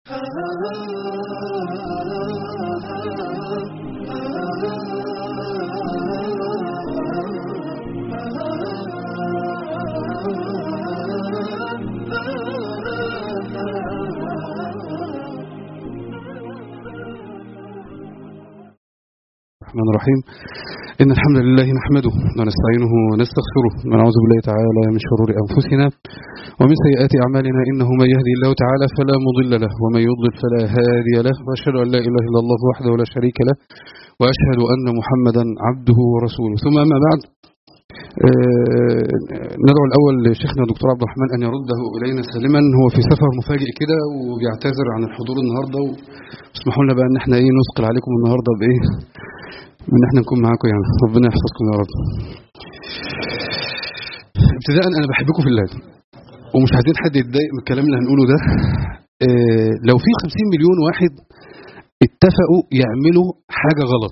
الرحمن الرحيم إن الحمد لله نحمده ونستعينه ونستغفره ونعوذ بالله تعالى من شرور أنفسنا ومن سيئات أعمالنا إنه من يهدي الله تعالى فلا مضل له ومن يضلل فلا هادي له وأشهد أن لا إله إلا الله وحده لا شريك له وأشهد أن محمدا عبده ورسوله ثم أما بعد آه ندعو الأول شيخنا دكتور عبد الرحمن أن يرده إلينا سالما هو في سفر مفاجئ كده وبيعتذر عن الحضور النهاردة واسمحوا لنا بقى أن احنا إيه نثقل عليكم النهاردة بإيه ان احنا نكون معاكم يعني ربنا يحفظكم يا رب ابتداء انا بحبكم في الله ومش عايزين حد يتضايق من الكلام اللي هنقوله ده اه لو في 50 مليون واحد اتفقوا يعملوا حاجه غلط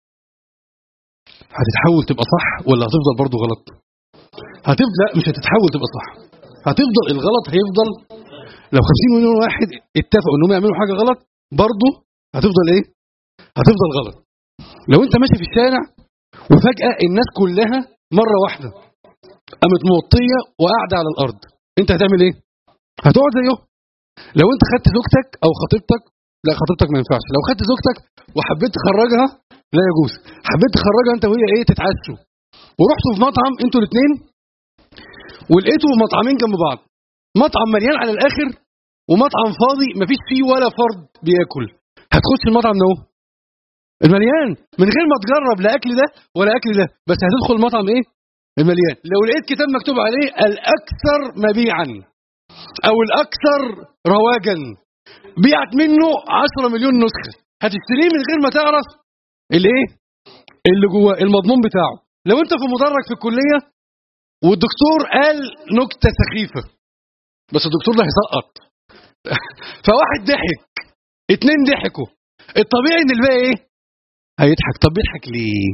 هتتحول تبقى صح ولا هتفضل برضه غلط هتفضل لا مش هتتحول تبقى صح هتفضل الغلط هيفضل لو 50 مليون واحد اتفقوا انهم يعملوا حاجه غلط برضه هتفضل ايه هتفضل غلط لو انت ماشي في الشارع وفجأة الناس كلها مرة واحدة قامت موطية وقاعدة على الأرض انت هتعمل ايه؟ هتقعد زيه لو انت خدت زوجتك او خطيبتك لا خطيبتك ما ينفعش لو خدت زوجتك وحبيت تخرجها لا يجوز حبيت تخرجها انت وهي ايه تتعشوا ورحتوا في مطعم انتوا الاثنين ولقيتوا مطعمين جنب بعض مطعم مليان على الاخر ومطعم فاضي مفيش فيه ولا فرد بياكل هتخش المطعم ده المليان من غير ما تجرب لا اكل ده ولا اكل ده بس هتدخل المطعم ايه المليان لو لقيت كتاب مكتوب عليه الاكثر مبيعا او الاكثر رواجا بيعت منه 10 مليون نسخه هتشتريه من غير ما تعرف الايه اللي جواه المضمون بتاعه لو انت في مدرج في الكليه والدكتور قال نكته سخيفه بس الدكتور ده هيسقط فواحد ضحك اتنين ضحكوا الطبيعي ان الباقي ايه هيضحك طب بيضحك ليه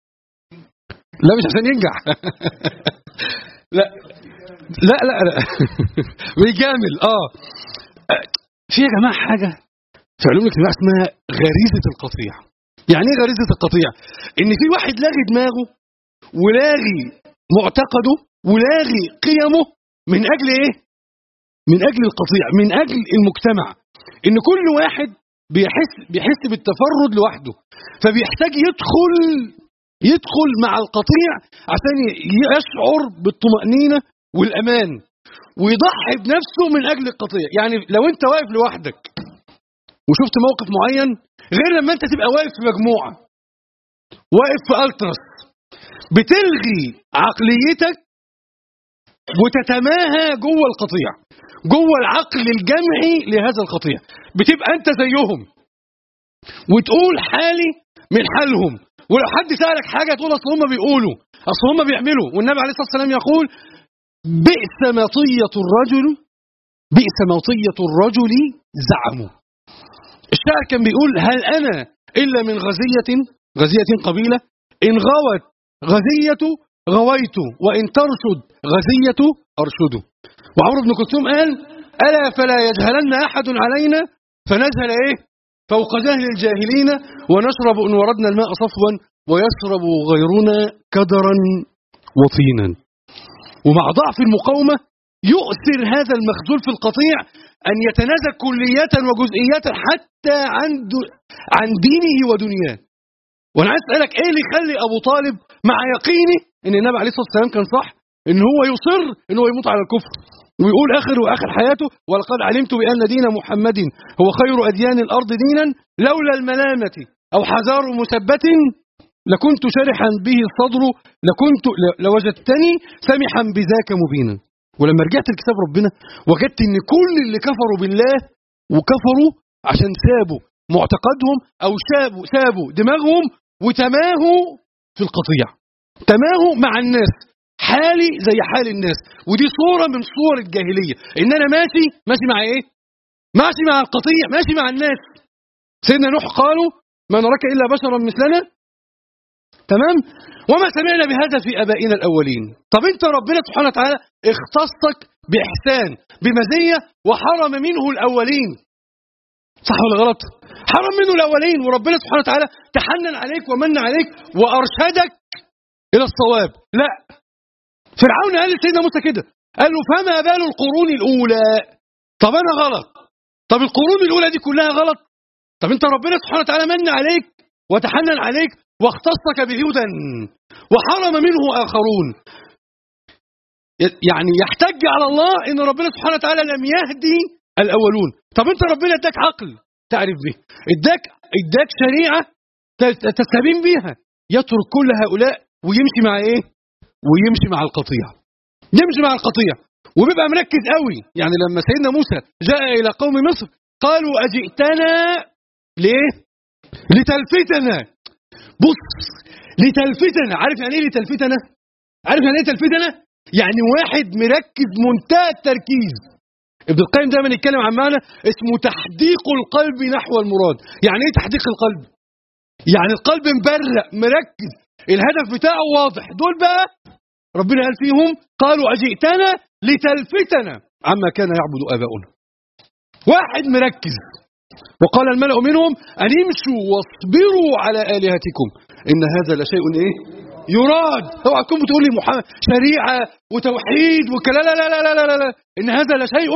لا مش عشان ينجح لا لا لا لا بيجامل اه في يا جماعه حاجه في علوم الاجتماع اسمها غريزه القطيع يعني ايه غريزه القطيع ان في واحد لاغي دماغه ولاغي معتقده ولاغي قيمه من اجل ايه من اجل القطيع من اجل المجتمع ان كل واحد بيحس بيحس بالتفرد لوحده فبيحتاج يدخل يدخل مع القطيع عشان يشعر بالطمأنينة والأمان ويضحي بنفسه من أجل القطيع يعني لو أنت واقف لوحدك وشفت موقف معين غير لما أنت تبقى واقف في مجموعة واقف في ألترس بتلغي عقليتك وتتماهى جوه القطيع جوه العقل الجمعي لهذا القطيع بتبقى انت زيهم وتقول حالي من حالهم ولو حد سألك حاجة تقول أصل هم بيقولوا أصل هم بيعملوا والنبي عليه الصلاة والسلام يقول بئس مطية الرجل بئس مطية الرجل زعموا الشاعر كان بيقول هل أنا إلا من غزية غزية قبيلة إن غوت غزية غويت وإن ترشد غزية أرشده وعمرو بن كلثوم قال ألا فلا يجهلن أحد علينا فنجهل إيه فوق جهل الجاهلين ونشرب إن وردنا الماء صفوا ويشرب غيرنا كدرا وطينا ومع ضعف المقاومة يؤثر هذا المخزول في القطيع أن يتنازل كليات وجزئيات حتى عن, عن دينه ودنياه وأنا عايز أسألك إيه اللي يخلي أبو طالب مع يقينه أن النبي عليه الصلاة والسلام كان صح أن هو يصر أن هو يموت على الكفر ويقول آخر وآخر حياته ولقد علمت بأن دين محمد هو خير أديان الأرض دينا لولا الملامة أو حذار مثبت لكنت شرحا به الصدر لكنت لوجدتني سمحا بذاك مبينا ولما رجعت لكتاب ربنا وجدت ان كل اللي كفروا بالله وكفروا عشان سابوا معتقدهم او سابوا سابوا دماغهم وتماهوا في القطيع تماهوا مع الناس حالي زي حال الناس ودي صورة من صور الجاهلية ان انا ماشي ماشي مع ايه ماشي مع القطيع ماشي مع الناس سيدنا نوح قالوا ما نراك الا بشرا مثلنا تمام وما سمعنا بهذا في ابائنا الاولين طب انت ربنا سبحانه وتعالى اختصك باحسان بمزيه وحرم منه الاولين صح ولا غلط حرم منه الاولين وربنا سبحانه وتعالى تحنن عليك ومن عليك وارشدك الى الصواب لا فرعون قال لسيدنا موسى كده قال له فما بال القرون الاولى طب انا غلط طب القرون الاولى دي كلها غلط طب انت ربنا سبحانه وتعالى من عليك وتحنن عليك واختصك بهدى وحرم منه اخرون يعني يحتج على الله ان ربنا سبحانه وتعالى لم يهدي الاولون طب انت ربنا اداك عقل تعرف به اداك اداك شريعه تستبين بيها يترك كل هؤلاء ويمشي مع ايه ويمشي مع القطيع يمشي مع القطيع وبيبقى مركز قوي يعني لما سيدنا موسى جاء الى قوم مصر قالوا اجئتنا ليه لتلفتنا بص لتلفتنا عارف يعني ايه لتلفتنا عارف يعني ايه تلفتنا يعني واحد مركز منتهى التركيز ابن القيم دايما يتكلم عن معنى اسمه تحديق القلب نحو المراد يعني ايه تحديق القلب يعني القلب مبرق مركز الهدف بتاعه واضح دول بقى ربنا قال فيهم قالوا اجئتنا لتلفتنا عما كان يعبد اباؤنا واحد مركز وقال الملأ منهم أن امشوا واصبروا على آلهتكم إن هذا لشيء إيه يراد اوعى تكون بتقول لي محمد شريعه وتوحيد وكلا لا لا لا لا لا لا ان هذا لشيء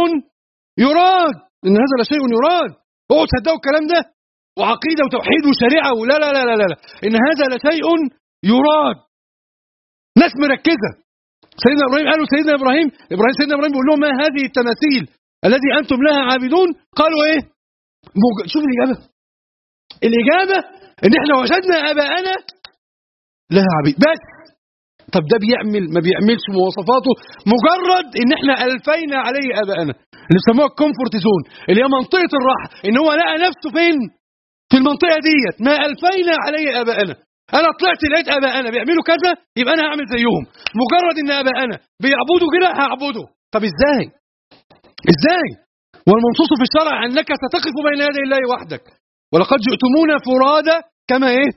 يراد ان هذا لشيء يراد اوعوا تصدقوا الكلام ده وعقيده وتوحيد وشريعه ولا لا لا لا لا ان هذا لشيء يراد ناس مركزه سيدنا ابراهيم قالوا سيدنا ابراهيم ابراهيم سيدنا ابراهيم بيقول لهم ما هذه التماثيل الذي انتم لها عابدون قالوا ايه شوف الاجابه الاجابه ان احنا وجدنا اباءنا لها عبيد بس طب ده بيعمل ما بيعملش مواصفاته مجرد ان احنا الفينا عليه ابائنا اللي بيسموها الكومفورت زون اللي هي منطقه الراحه ان هو لقى نفسه فين في المنطقه ديت ما الفينا عليه ابائنا انا طلعت لقيت ابائنا بيعملوا كذا يبقى انا هعمل زيهم مجرد ان ابائنا بيعبدوا كده هعبده طب ازاي ازاي والمنصوص في الشرع انك ستقف بين يدي الله وحدك ولقد جئتمونا فرادى كما ايه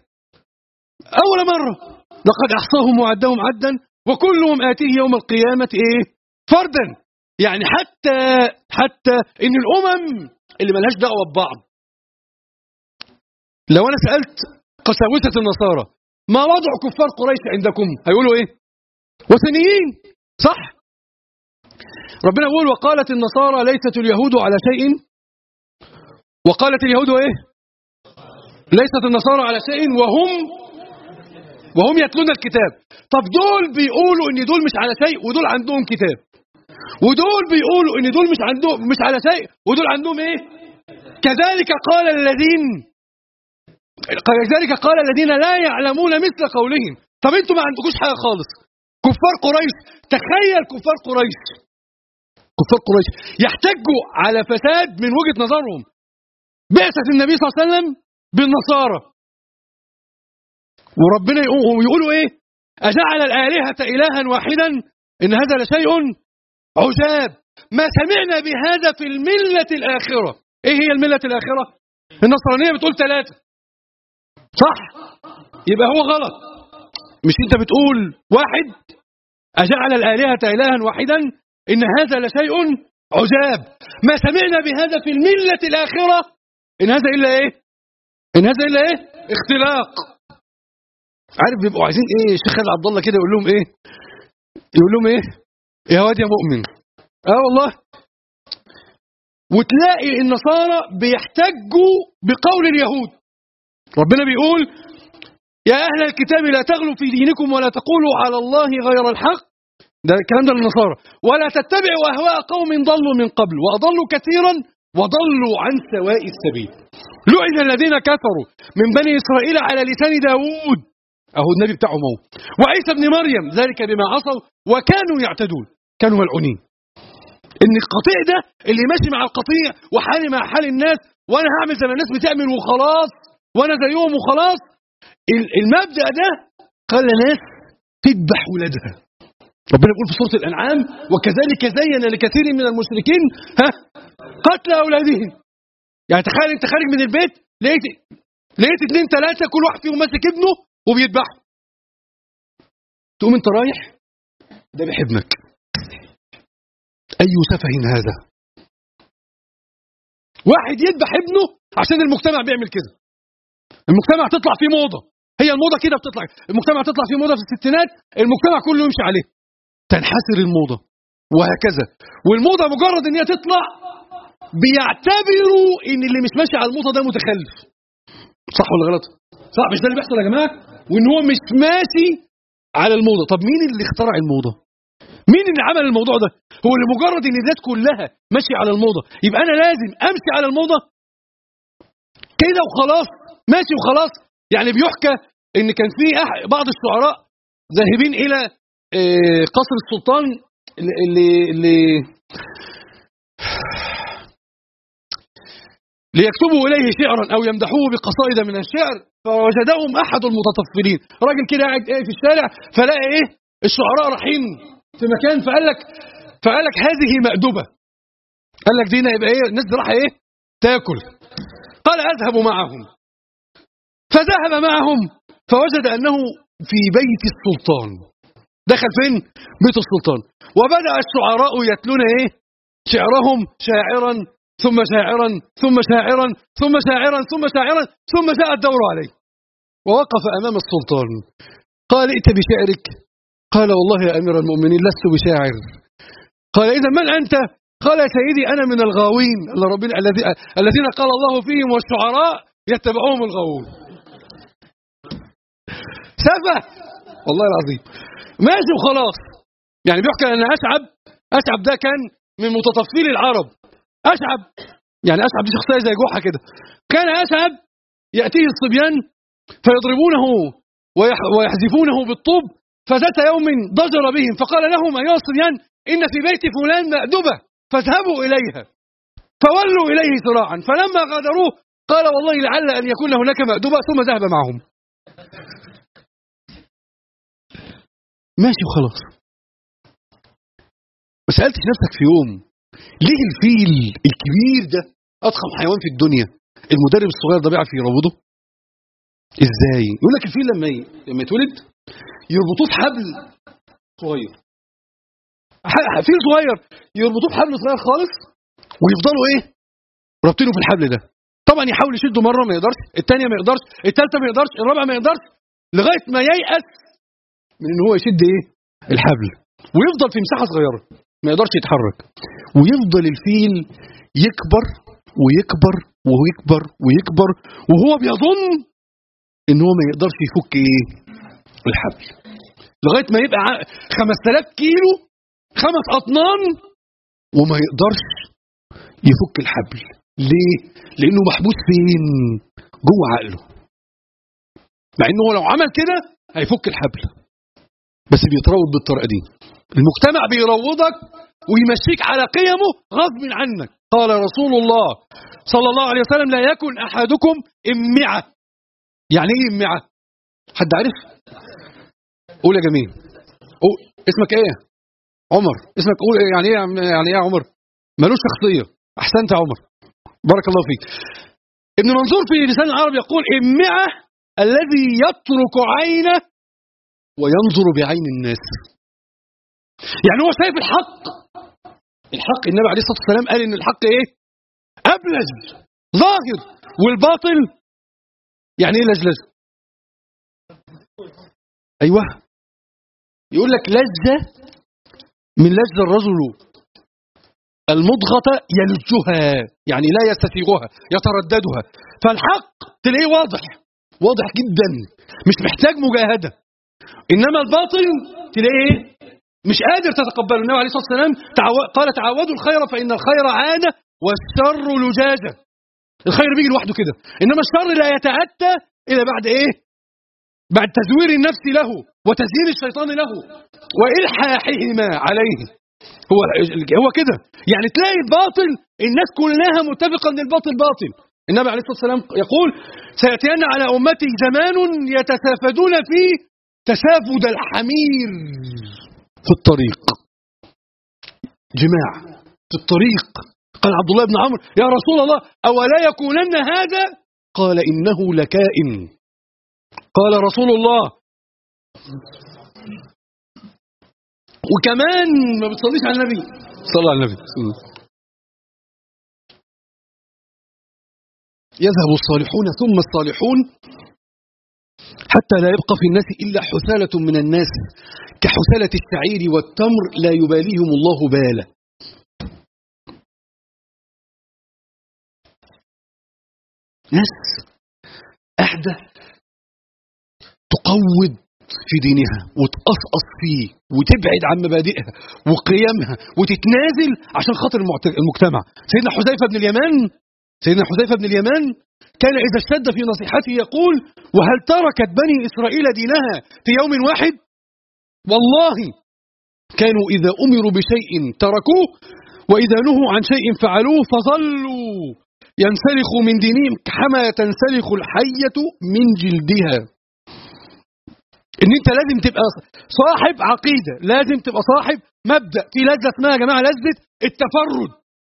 أول مرة لقد أحصاهم وعدهم عدا وكلهم آتيه يوم القيامة إيه فردا يعني حتى حتى إن الأمم اللي ملهاش دعوة ببعض لو أنا سألت قساوسة النصارى ما وضع كفار قريش عندكم هيقولوا إيه وثنيين صح ربنا يقول وقالت النصارى ليست اليهود على شيء وقالت اليهود ايه ليست النصارى على شيء وهم وهم يتلون الكتاب طب دول بيقولوا ان دول مش على شيء ودول عندهم كتاب ودول بيقولوا ان دول مش عندهم مش على شيء ودول عندهم ايه كذلك قال الذين كذلك قال الذين لا يعلمون مثل قولهم طب انتوا ما عندكوش حاجه خالص كفار قريش تخيل كفار قريش كفار قريش يحتجوا على فساد من وجهه نظرهم بعثه النبي صلى الله عليه وسلم بالنصارى وربنا يقولوا ايه أجعل الآلهة إلها واحدا إن هذا لشيء عجاب ما سمعنا بهذا في الملة الآخرة إيه هي الملة الآخرة النصرانية بتقول ثلاثة صح يبقى هو غلط مش انت بتقول واحد أجعل الآلهة إلها واحدا إن هذا لشيء عجاب ما سمعنا بهذا في الملة الآخرة إن هذا إلا إيه إن هذا إلا إيه اختلاق عارف بيبقوا عايزين ايه الشيخ خالد عبد الله كده يقول لهم ايه يقول لهم ايه يا واد يا مؤمن اه والله وتلاقي النصارى بيحتجوا بقول اليهود ربنا بيقول يا اهل الكتاب لا تغلوا في دينكم ولا تقولوا على الله غير الحق ده الكلام ده للنصارى ولا تتبعوا اهواء قوم ضلوا من قبل واضلوا كثيرا وضلوا عن سواء السبيل لعن الذين كفروا من بني اسرائيل على لسان داوود اهو النبي بتاعهم اهو وعيسى ابن مريم ذلك بما عصوا وكانوا يعتدون كانوا ملعونين ان القطيع ده اللي ماشي مع القطيع وحالي مع حال الناس وانا هعمل زي ما الناس بتعمل وخلاص وانا زيهم وخلاص المبدا ده خلى ناس تذبح ولادها ربنا يقول في سوره الانعام وكذلك زين لكثير من المشركين ها قتل اولادهم يعني تخيل انت خارج من البيت لقيت لقيت اثنين ثلاثه كل واحد فيهم ماسك ابنه وبيذبحه تقوم انت رايح ده بيحبك اي سفه هذا واحد يذبح ابنه عشان المجتمع بيعمل كده المجتمع تطلع فيه موضه هي الموضه كده بتطلع المجتمع تطلع فيه موضه في الستينات المجتمع كله يمشي عليه تنحسر الموضه وهكذا والموضه مجرد ان هي تطلع بيعتبروا ان اللي مش ماشي على الموضه ده متخلف صح ولا غلط صح مش ده اللي بيحصل يا جماعه وان هو مش ماشي على الموضه طب مين اللي اخترع الموضه مين اللي عمل الموضوع ده هو اللي مجرد ان الناس كلها ماشيه على الموضه يبقى انا لازم امشي على الموضه كده وخلاص ماشي وخلاص يعني بيحكى ان كان في بعض الشعراء ذاهبين الى قصر السلطان اللي اللي ليكتبوا اليه شعرا او يمدحوه بقصائد من الشعر فوجدهم احد المتطفلين راجل كده قاعد ايه في الشارع فلاقي ايه الشعراء رايحين في مكان فقال لك فقال لك هذه مأدبة قال لك دينا يبقى ايه الناس دي رايحه ايه تاكل قال اذهب معهم فذهب معهم فوجد انه في بيت السلطان دخل فين بيت السلطان وبدأ الشعراء يتلون ايه شعرهم شاعرا ثم شاعرا ثم شاعرا ثم شاعرا ثم شاعرا ثم جاء الدور عليه ووقف امام السلطان قال ائت بشعرك قال والله يا امير المؤمنين لست بشاعر قال اذا من انت قال يا سيدي انا من الغاوين ربنا الذين قال الله فيهم والشعراء يتبعهم الغاوون سفه والله العظيم ماشي وخلاص يعني بيحكى ان اشعب اشعب ده كان من متطفلي العرب اشعب يعني اشعب دي شخصيه زي جحا كده كان اشعب ياتيه الصبيان فيضربونه ويحذفونه بالطوب فذات يوم ضجر بهم فقال لهم ايها الصبيان ان في بيت فلان مأدبه فاذهبوا اليها فولوا اليه سراعا فلما غادروه قال والله لعل ان يكون هناك مأدبه ثم ذهب معهم ماشي وخلاص ما سالتش نفسك في يوم ليه الفيل الكبير ده اضخم حيوان في الدنيا المدرب الصغير ده بيعرف يروضه ازاي يقول لك الفيل لما ي... لما يتولد يربطوه في حبل صغير فيل صغير يربطوه في حبل صغير خالص ويفضلوا ايه رابطينه في الحبل ده طبعا يحاول يشده مره ما يقدرش الثانيه ما يقدرش الثالثه ما يقدرش الرابعه ما يقدرش لغايه ما ييأس من ان هو يشد ايه الحبل ويفضل في مساحه صغيره ما يقدرش يتحرك ويفضل الفيل يكبر ويكبر ويكبر ويكبر وهو بيظن ان هو ما يقدرش يفك ايه الحبل لغايه ما يبقى 5000 كيلو خمس اطنان وما يقدرش يفك الحبل ليه لانه محبوس فين جوه عقله مع انه لو عمل كده هيفك الحبل بس بيتروض بالطريقه دي المجتمع بيروضك ويمشيك على قيمه غصب عنك قال رسول الله صلى الله عليه وسلم لا يكن احدكم امعه يعني ايه امعه حد عارف قول يا جميل قول اسمك ايه عمر اسمك قول يعني ايه يعني ايه يا عمر ملوش شخصيه احسنت يا عمر بارك الله فيك ابن منظور في لسان العرب يقول امعه الذي يترك عينه وينظر بعين الناس يعني هو شايف الحق الحق النبي عليه الصلاه والسلام قال ان الحق ايه ابلج ظاهر والباطل يعني ايه لجلج ايوه يقول لك لذه من لذ الرجل المضغة يلجها يعني لا يستسيغها يترددها فالحق تلاقيه واضح واضح جدا مش محتاج مجاهدة إنما الباطل تلاقيه مش قادر تتقبله النبي عليه الصلاة والسلام تعو... قال تعودوا الخير فإن الخير عادة والشر لجاجة الخير بيجي لوحده كده إنما الشر لا يتأتى إلا بعد إيه بعد تزوير النفس له وتزيين الشيطان له وإلحاحهما عليه هو هو كده يعني تلاقي الباطل الناس كلها متفقه ان الباطل باطل النبي عليه الصلاه والسلام يقول سياتين على امتي زمان يتسافدون فيه تسافد الحمير في الطريق جماع في الطريق قال عبد الله بن عمرو يا رسول الله اولا يكونن هذا قال انه لكائن قال رسول الله وكمان ما بتصليش على النبي صلى على النبي يذهب الصالحون ثم الصالحون حتى لا يبقى في الناس إلا حثالة من الناس كحثالة الشعير والتمر لا يباليهم الله بالا ناس أحدى تقوض في دينها وتقصقص فيه وتبعد عن مبادئها وقيمها وتتنازل عشان خاطر المجتمع سيدنا حذيفة بن اليمان سيدنا حذيفة بن اليمان كان إذا اشتد في نصيحته يقول وهل تركت بني إسرائيل دينها في يوم واحد والله كانوا إذا أمروا بشيء تركوه وإذا نهوا عن شيء فعلوه فظلوا ينسلخوا من دينهم كما تنسلخ الحية من جلدها ان انت لازم تبقى صاحب عقيدة لازم تبقى صاحب مبدأ في لذة اسمها يا جماعة لذة التفرد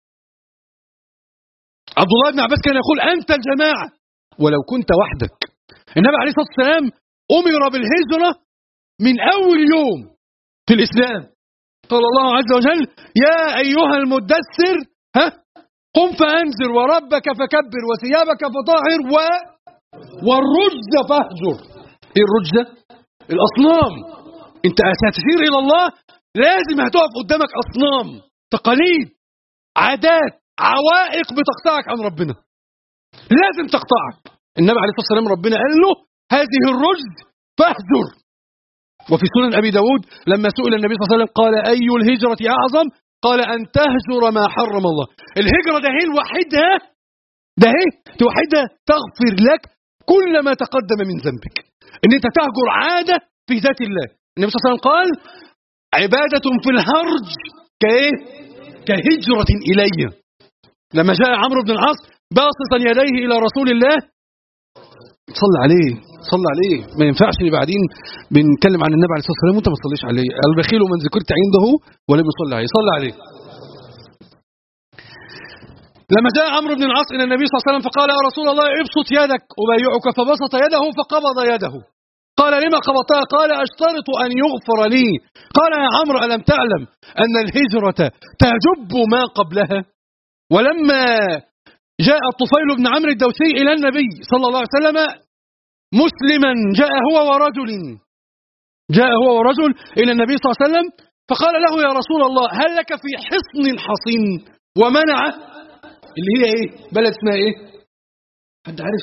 عبد الله بن عباس كان يقول أنت الجماعة ولو كنت وحدك النبي عليه الصلاة والسلام أمر بالهجرة من أول يوم في الإسلام قال الله عز وجل يا أيها المدثر ها قم فأنذر وربك فكبر وثيابك فطهر و والرجز فاهجر ايه الرجز الأصنام انت هتسير إلى الله لازم هتقف قدامك أصنام تقاليد عادات عوائق بتقطعك عن ربنا لازم تقطعك النبي عليه الصلاة والسلام ربنا قال له هذه الرجز فاهجر وفي سنن أبي داود لما سئل النبي صلى الله عليه وسلم قال أي الهجرة أعظم قال أن تهجر ما حرم الله الهجرة ده هي الوحيدة ده هي الوحيدة تغفر لك كل ما تقدم من ذنبك ان انت تهجر عادة في ذات الله النبي صلى الله عليه وسلم قال عبادة في الهرج كايه كهجرة إلي لما جاء عمرو بن العاص باسطا يديه إلى رسول الله صلى عليه صلى عليه ما ينفعش اللي بعدين بنتكلم عن النبي عليه الصلاه والسلام وانت ما تصليش عليه البخيل من ذكرت عنده ولم يصلي عليه صلى عليه لما جاء عمرو بن العاص الى النبي صلى الله عليه وسلم فقال يا رسول الله ابسط يدك ابايعك فبسط يده فقبض يده قال لما قبضتها قال اشترط ان يغفر لي قال يا عمرو الم تعلم ان الهجره تجب ما قبلها ولما جاء الطفيل بن عمرو الدوسي الى النبي صلى الله عليه وسلم مسلما جاء هو ورجل جاء هو ورجل الى النبي صلى الله عليه وسلم فقال له يا رسول الله هل لك في حصن حصين ومنع اللي هي ايه بلد اسمها ايه حد عارف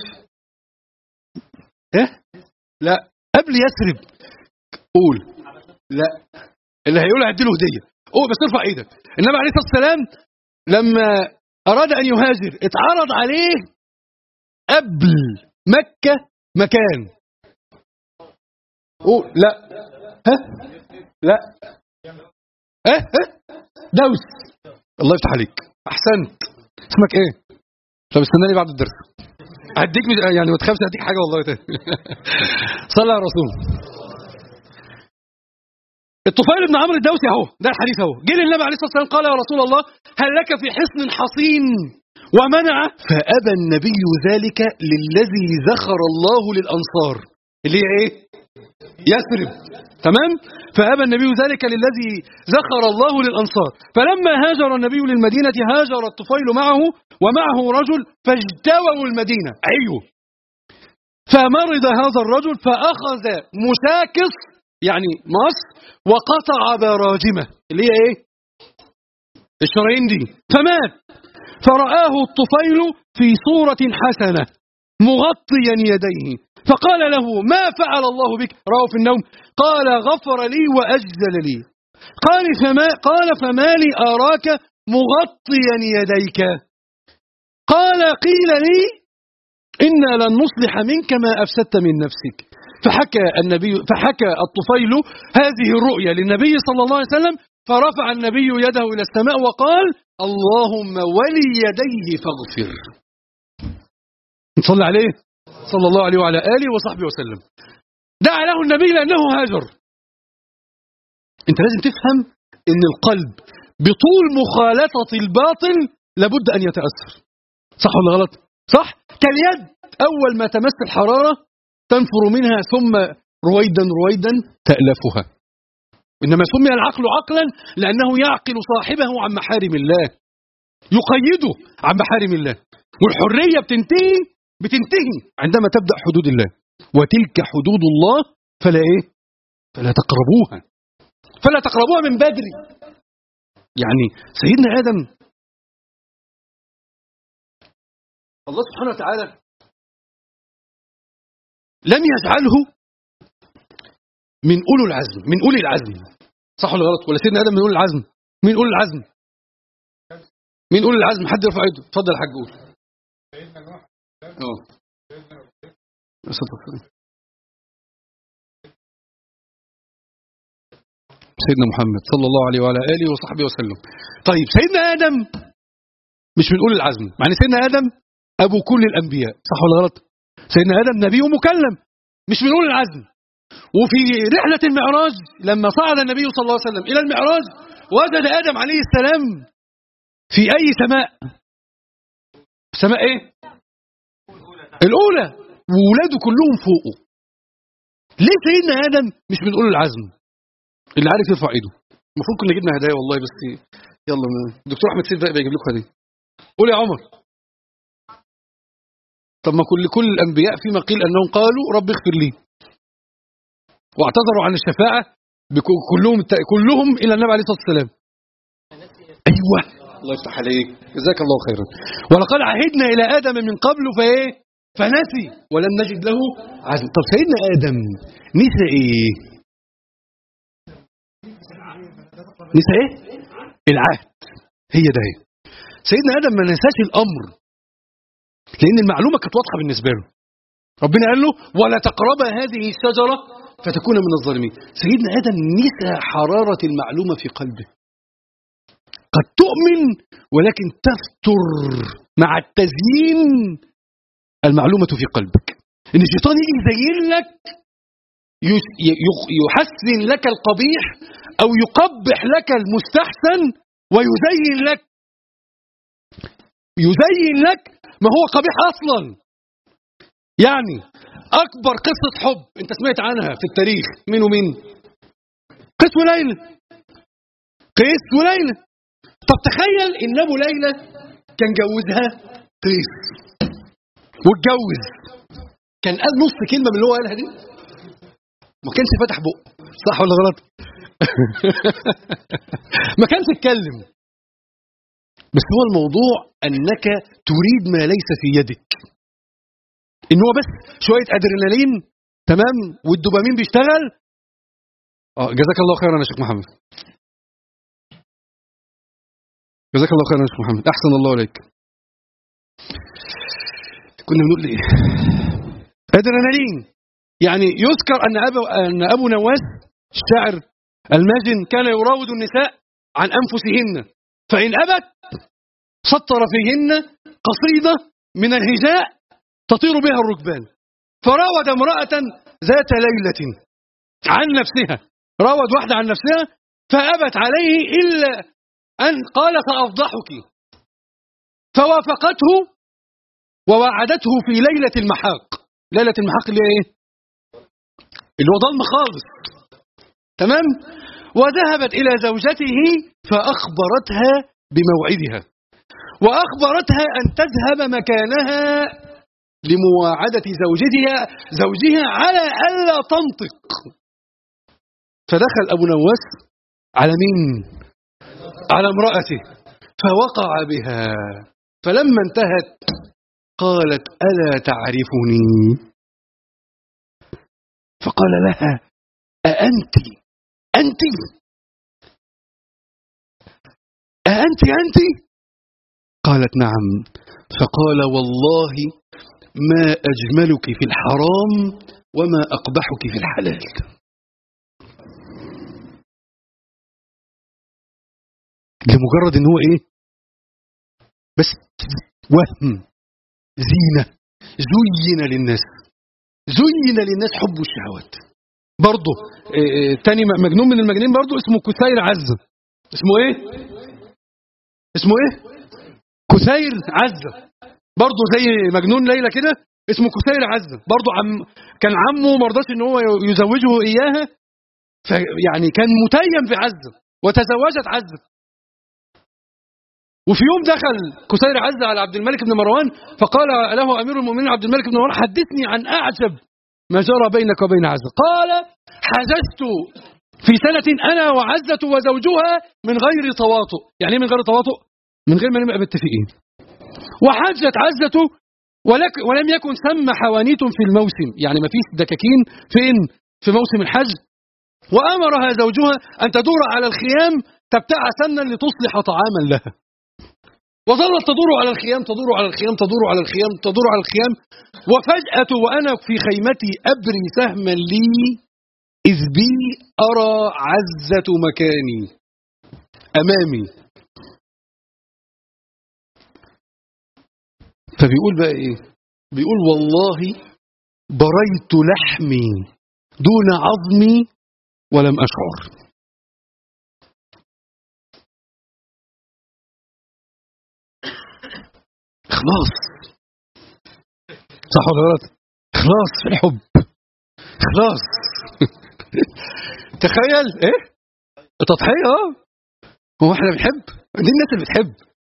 ايه لا قبل يثرب قول لا اللي هيقول هديله هديه قول بس ارفع ايدك النبي عليه الصلاه والسلام لما اراد ان يهاجر اتعرض عليه قبل مكه مكان قول لا ها لا ها ها دوس الله يفتح عليك احسنت اسمك ايه طب استناني بعد الدرس هديك يعني ما تخافش هديك حاجه والله تاني صلى على الرسول الطفيل بن عمرو الدوسي اهو ده الحديث اهو جه للنبي عليه الصلاه والسلام قال يا رسول الله هل لك في حصن حصين ومنع فابى النبي ذلك للذي ذخر الله للانصار اللي هي ايه يثرب تمام فأبى النبي ذلك للذي ذخر الله للأنصار فلما هاجر النبي للمدينة هاجر الطفيل معه ومعه رجل فاجتووا المدينة أيوه فمرض هذا الرجل فأخذ مشاكس يعني مصر وقطع براجمه اللي هي ايه الشرايين دي فمات فرآه الطفيل في صورة حسنة مغطيا يديه فقال له ما فعل الله بك راه في النوم قال غفر لي وأجزل لي قال فما, قال فما لي أراك مغطيا يديك قال قيل لي إنا لن نصلح منك ما أفسدت من نفسك فحكى النبي فحكى الطفيل هذه الرؤيا للنبي صلى الله عليه وسلم فرفع النبي يده إلى السماء وقال اللهم ولي يديه فاغفر نصلي عليه صلى الله عليه وعلى آله وصحبه وسلم دعا له النبي لأنه هاجر انت لازم تفهم ان القلب بطول مخالطة الباطل لابد أن يتأثر صح ولا غلط صح كاليد أول ما تمس الحرارة تنفر منها ثم رويدا رويدا تألفها إنما سمي العقل عقلا لأنه يعقل صاحبه عن محارم الله يقيده عن محارم الله والحريه بتنتهي بتنتهي عندما تبدا حدود الله وتلك حدود الله فلا ايه فلا تقربوها فلا تقربوها من بدري يعني سيدنا ادم الله سبحانه وتعالى لم يجعله من اولو العزم من اولي العزم صح ولا غلط ولا سيدنا ادم من اولي العزم مين اولي العزم مين اولي العزم حد يرفع ايده اتفضل يا حاج قول اه سيدنا محمد صلى الله عليه وعلى اله وصحبه وسلم طيب سيدنا ادم مش من اولي العزم مع ان سيدنا ادم ابو كل الانبياء صح ولا غلط سيدنا ادم نبي ومكلم مش من اولي العزم وفي رحله المعراج لما صعد النبي صلى الله عليه وسلم الى المعراج وجد ادم عليه السلام في اي سماء سماء ايه الاولى وولاده كلهم فوقه ليه سيدنا ادم مش من اولي العزم اللي عارف يرفع ايده المفروض كنا جبنا هدايا والله بس يلا الدكتور احمد سيف بقى بيجيب لكم هديه قول يا عمر طب ما كل كل الانبياء فيما قيل انهم قالوا رب اغفر لي واعتذروا عن الشفاعه كلهم كلهم الى النبي عليه الصلاه والسلام ايوه الله يفتح عليك جزاك الله خيرا ولقد عهدنا الى ادم من قبل فايه فنسي ولم نجد له عزم طب سيدنا ادم نسى ايه نسى ايه العهد هي ده هي. سيدنا ادم ما نساش الامر لان المعلومه كانت واضحه بالنسبه له ربنا قال له ولا تقربا هذه الشجره فتكون من الظالمين سيدنا ادم نسى حراره المعلومه في قلبه قد تؤمن ولكن تفتر مع التزيين المعلومه في قلبك ان الشيطان يجي يزين لك يحسن لك القبيح او يقبح لك المستحسن ويزين لك يزين لك ما هو قبيح اصلا يعني اكبر قصه حب انت سمعت عنها في التاريخ مين ومين قيس وليلى قيس وليلى طب تخيل ان ابو ليلى كان جوزها قيس واتجوز كان قال نص كلمه من اللي هو قالها دي ما كانش فتح بقه صح ولا غلط ما كانش اتكلم بس هو الموضوع انك تريد ما ليس في يدك ان هو بس شويه ادرينالين تمام والدوبامين بيشتغل اه جزاك الله خيرا يا شيخ محمد جزاك الله خيرا يا شيخ محمد احسن الله عليك كنا بنقول ايه ادرينالين يعني يذكر ان ابو ان ابو نواس الشاعر الماجن كان يراود النساء عن انفسهن فان ابت سطر فيهن قصيده من الهجاء تطير بها الركبان فراود امراه ذات ليله عن نفسها راود واحده عن نفسها فابت عليه الا ان قال سافضحك فوافقته ووعدته في ليله المحاق ليله المحاق اللي هي ايه اللي هو ضلم خالص تمام وذهبت إلى زوجته فأخبرتها بموعدها وأخبرتها أن تذهب مكانها لمواعدة زوجتها زوجها على ألا تنطق فدخل أبو نواس على مين؟ على امرأته فوقع بها فلما انتهت قالت ألا تعرفني فقال لها أأنت أنت أأنت أنت قالت نعم فقال والله ما أجملك في الحرام وما أقبحك في الحلال لمجرد ان هو ايه بس وهم زينة زين للناس زين للناس حب الشهوات برضه تاني مجنون من المجانين برضه اسمه كثير عزة اسمه ايه اسمه ايه كثير عزة برضه زي مجنون ليلى كده اسمه كثير عزة برضه عم كان عمه ما رضاش ان هو يزوجه اياها يعني كان متيم في عزة وتزوجت عزة وفي يوم دخل كسير عزة على عبد الملك بن مروان فقال له أمير المؤمنين عبد الملك بن مروان حدثني عن أعجب ما جرى بينك وبين عزة قال حجزت في سنة أنا وعزة وزوجها من غير تواطؤ يعني من غير تواطؤ من غير ما نبقى متفقين وحجت عزة ولك ولم يكن ثم حوانيت في الموسم يعني ما فيش دكاكين فين في موسم الحج وأمرها زوجها أن تدور على الخيام تبتاع سمنا لتصلح طعاما لها وظلت تدور على الخيام تدور على الخيام تدور على الخيام تدور على الخيام وفجأة وأنا في خيمتي أبري سهما لي إذ بي أرى عزة مكاني أمامي فبيقول بقى إيه بيقول والله بريت لحمي دون عظمي ولم أشعر خلاص صح ولا غلط خلاص في الحب خلاص تخيل ايه التضحيه اه هو احنا بنحب دي الناس اللي بتحب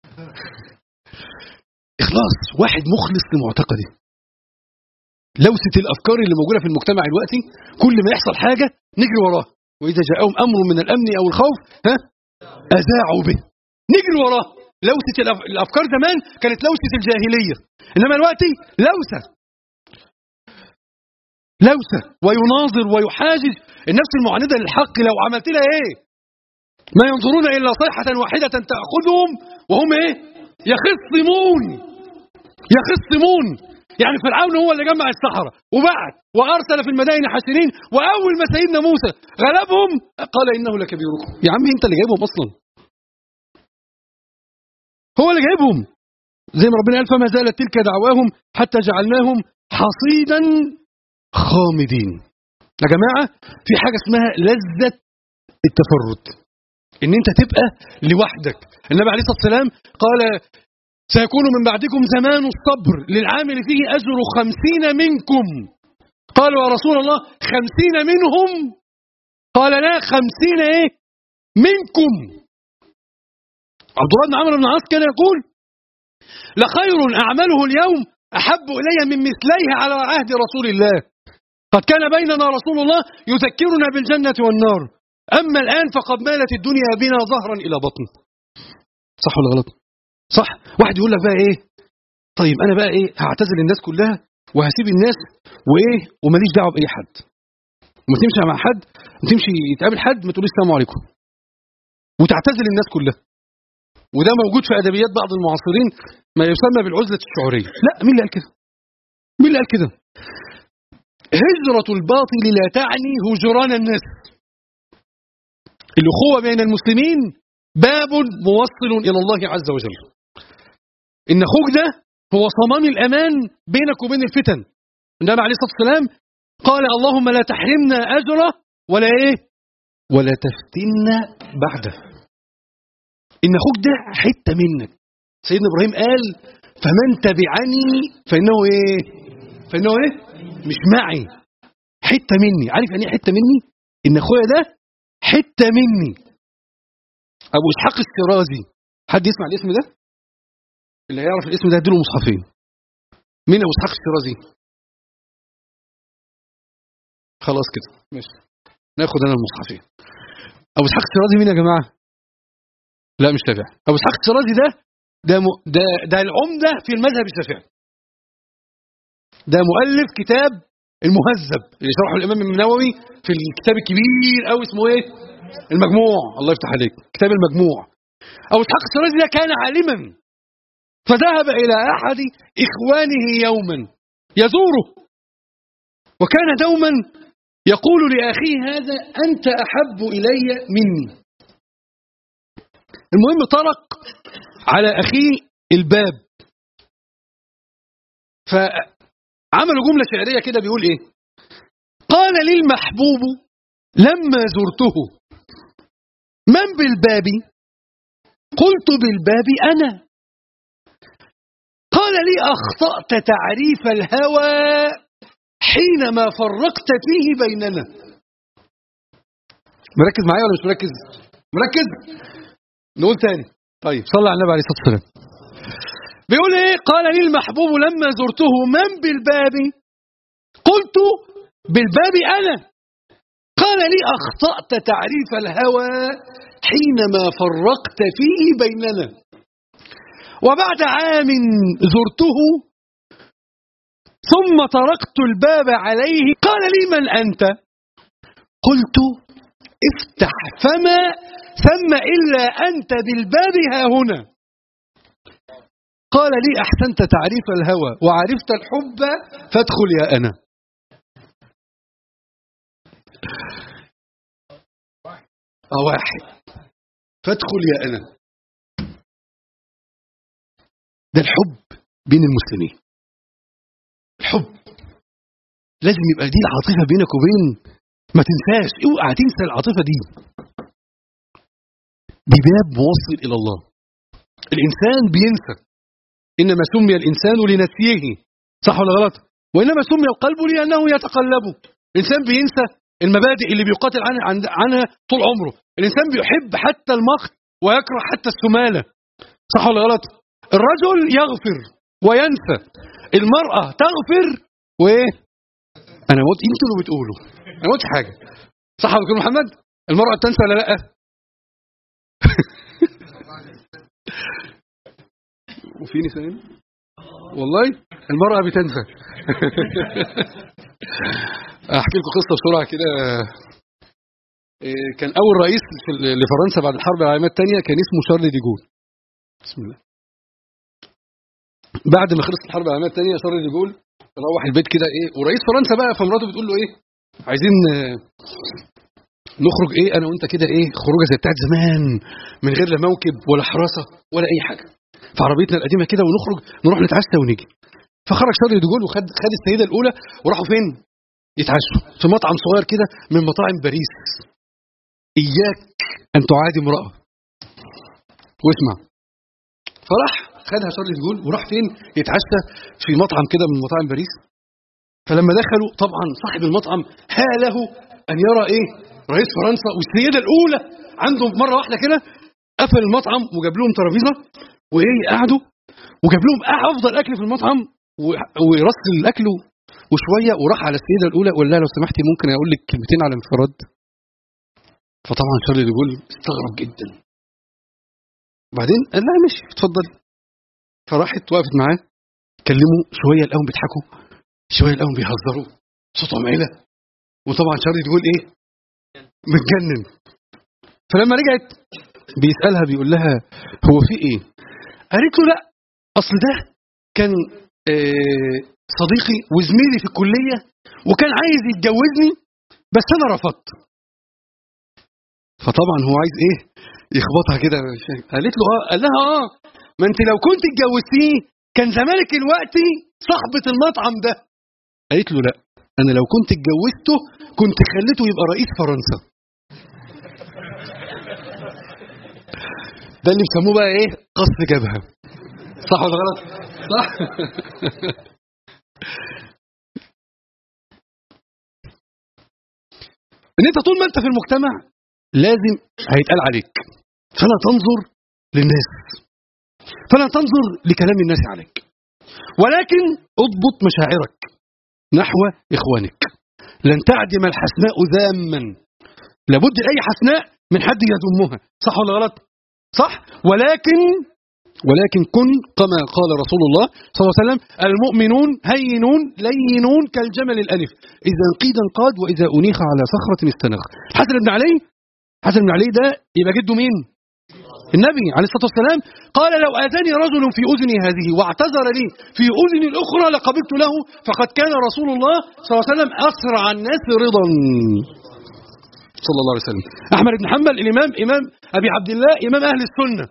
اخلاص واحد مخلص لمعتقده لوسة الافكار اللي موجوده في المجتمع دلوقتي كل ما يحصل حاجه نجري وراه واذا جاءهم امر من الامن او الخوف ها اذاعوا به نجري وراه لوسة الافكار زمان كانت لوسة الجاهليه انما دلوقتي لوسه لوسه ويناظر ويحاجج النفس المعاندة للحق لو عملت لها ايه ما ينظرون الا صيحة واحدة تأخذهم وهم ايه يخصمون يخصمون يعني فرعون هو اللي جمع السحرة وبعت وارسل في المدائن حاشرين واول ما سيدنا موسى غلبهم قال انه لكبيركم يا عم انت اللي جايبهم اصلا هو اللي جايبهم زي ما ربنا قال فما زالت تلك دعواهم حتى جعلناهم حصيدا خامدين يا جماعة في حاجة اسمها لذة التفرد ان انت تبقى لوحدك النبي عليه الصلاة والسلام قال سيكون من بعدكم زمان الصبر للعامل فيه أجر خمسين منكم قالوا يا رسول الله خمسين منهم قال لا خمسين ايه منكم عبد الله بن عمرو بن العاص كان يقول لخير أعمله اليوم أحب إلي من مثليه على عهد رسول الله قد كان بيننا رسول الله يذكرنا بالجنة والنار أما الآن فقد مالت الدنيا بنا ظهرا إلى بطن صح ولا غلط صح واحد يقول لك بقى إيه طيب أنا بقى إيه هعتزل الناس كلها وهسيب الناس وإيه وماليش دعوة بأي حد وما تمشي مع حد تمشي يتقابل حد ما تقوليش السلام عليكم وتعتزل الناس كلها وده موجود في ادبيات بعض المعاصرين ما يسمى بالعزله الشعوريه لا مين اللي قال كده مين اللي قال كده هجرة الباطل لا تعني هجران الناس الأخوة بين المسلمين باب موصل إلى الله عز وجل إن أخوك ده هو صمام الأمان بينك وبين الفتن النبي عليه الصلاة والسلام قال اللهم لا تحرمنا أجره ولا إيه ولا تفتنا بعده إن أخوك ده حتة منك سيدنا إبراهيم قال فمن تبعني فإنه إيه فإنه إيه مش معي حتة مني عارف يعني ايه حتة مني ان اخويا ده حتة مني ابو اسحاق الشيرازي حد يسمع الاسم ده اللي يعرف الاسم ده اديله مصحفين مين ابو اسحاق الشيرازي خلاص كده ماشي ناخد انا المصحفين ابو اسحاق الشيرازي مين يا جماعه لا مش تابع ابو اسحاق الشيرازي ده ده م... ده ده العمده في المذهب الشافعي ده مؤلف كتاب المهذب اللي شرحه الامام النووي في الكتاب الكبير قوي اسمه ايه المجموع الله يفتح عليك كتاب المجموع ابو اسحاق الشيرازي ده كان عالما فذهب الى احد اخوانه يوما يزوره وكان دوما يقول لاخيه هذا انت احب الي مني المهم طرق على اخيه الباب ف عملوا جملة شعرية كده بيقول ايه قال لي المحبوب لما زرته من بالباب قلت بالباب أنا قال لي أخطأت تعريف الهوى حينما فرقت فيه بيننا مركز معايا ولا مش مركز مركز نقول تاني طيب صلى على النبي عليه الصلاه والسلام بيقول ايه قال لي المحبوب لما زرته من بالباب قلت بالباب انا قال لي اخطات تعريف الهوى حينما فرقت فيه بيننا وبعد عام زرته ثم طرقت الباب عليه قال لي من انت قلت افتح فما ثم الا انت بالباب ها هنا قال لي احسنت تعريف الهوى وعرفت الحب فادخل يا انا اه واحد فادخل يا انا ده الحب بين المسلمين الحب لازم يبقى دي العاطفه بينك وبين ما تنساش اوعى تنسى العاطفه دي دي باب موصل الى الله الانسان بينسى انما سمي الانسان لنسيه صح ولا غلط وانما سمي القلب لانه يتقلب الانسان بينسى المبادئ اللي بيقاتل عنها عنها طول عمره الانسان بيحب حتى المقت ويكره حتى السماله صح ولا غلط الرجل يغفر وينسى المراه تغفر وايه انا موت انتوا اللي بتقولوا انا ما قلتش حاجه صح يا دكتور محمد المراه بتنسى ولا لا وفي نساء والله المرأة بتنسى احكي لكم قصة بسرعة كده كان أول رئيس لفرنسا بعد الحرب العالمية الثانية كان اسمه شارل دي جول بسم الله بعد ما خلصت الحرب العالمية الثانية شارل دي جول روح البيت كده ايه ورئيس فرنسا بقى فمراته بتقول له ايه عايزين نخرج ايه انا وانت كده ايه خروجه زي بتاعت زمان من غير لا موكب ولا حراسه ولا اي حاجه في عربيتنا القديمه كده ونخرج نروح نتعشى ونيجي فخرج شارل دي جول وخد خد السيده الاولى وراحوا فين يتعشوا في مطعم صغير كده من مطاعم باريس اياك ان تعادي امراه واسمع فراح خدها شارل دي جول وراح فين يتعشى في مطعم كده من مطاعم باريس فلما دخلوا طبعا صاحب المطعم هاله ان يرى ايه رئيس فرنسا والسيده الاولى عندهم مره واحده كده قفل المطعم وجاب لهم ترابيزه وايه قعدوا وجاب لهم افضل اكل في المطعم ورص الاكل وشويه وراح على السيده الاولى وقال لها لو سمحتي ممكن اقول لك كلمتين على انفراد فطبعا شارلي ديجول استغرب جدا وبعدين قال لها ماشي اتفضلي فراحت وقفت معاه كلموا شويه الاول بيضحكوا شويه الاول بيهزروا صوتهم عيله وطبعا شارلي ديجول ايه متجنن فلما رجعت بيسالها بيقول لها هو في ايه قالت له لا اصل ده كان آه صديقي وزميلي في الكليه وكان عايز يتجوزني بس انا رفضت فطبعا هو عايز ايه يخبطها كده قالت له اه قال لها اه ما انت لو كنت اتجوزتيه كان زمانك دلوقتي صاحبه المطعم ده قالت له لا انا لو كنت اتجوزته كنت خليته يبقى رئيس فرنسا ده اللي بيسموه بقى ايه قص جبهه صح ولا غلط صح ان انت طول ما انت في المجتمع لازم هيتقال عليك فلا تنظر للناس فلا تنظر لكلام الناس عليك ولكن اضبط مشاعرك نحو اخوانك لن تعدم الحسناء ذاما لابد لاي حسناء من حد يذمها صح ولا غلط صح ولكن ولكن كن كما قال رسول الله صلى الله عليه وسلم المؤمنون هينون لينون كالجمل الألف إذا انقيد انقاد وإذا أنيخ على صخرة استنغ حسن بن علي حسن بن علي ده يبقى جده مين النبي عليه الصلاة والسلام قال لو آذاني رجل في أذني هذه واعتذر لي في أذني الأخرى لقبلت له فقد كان رسول الله صلى الله عليه وسلم أسرع الناس رضا صلى الله عليه وسلم أحمد بن حنبل الإمام إمام أبي عبد الله إمام أهل السنة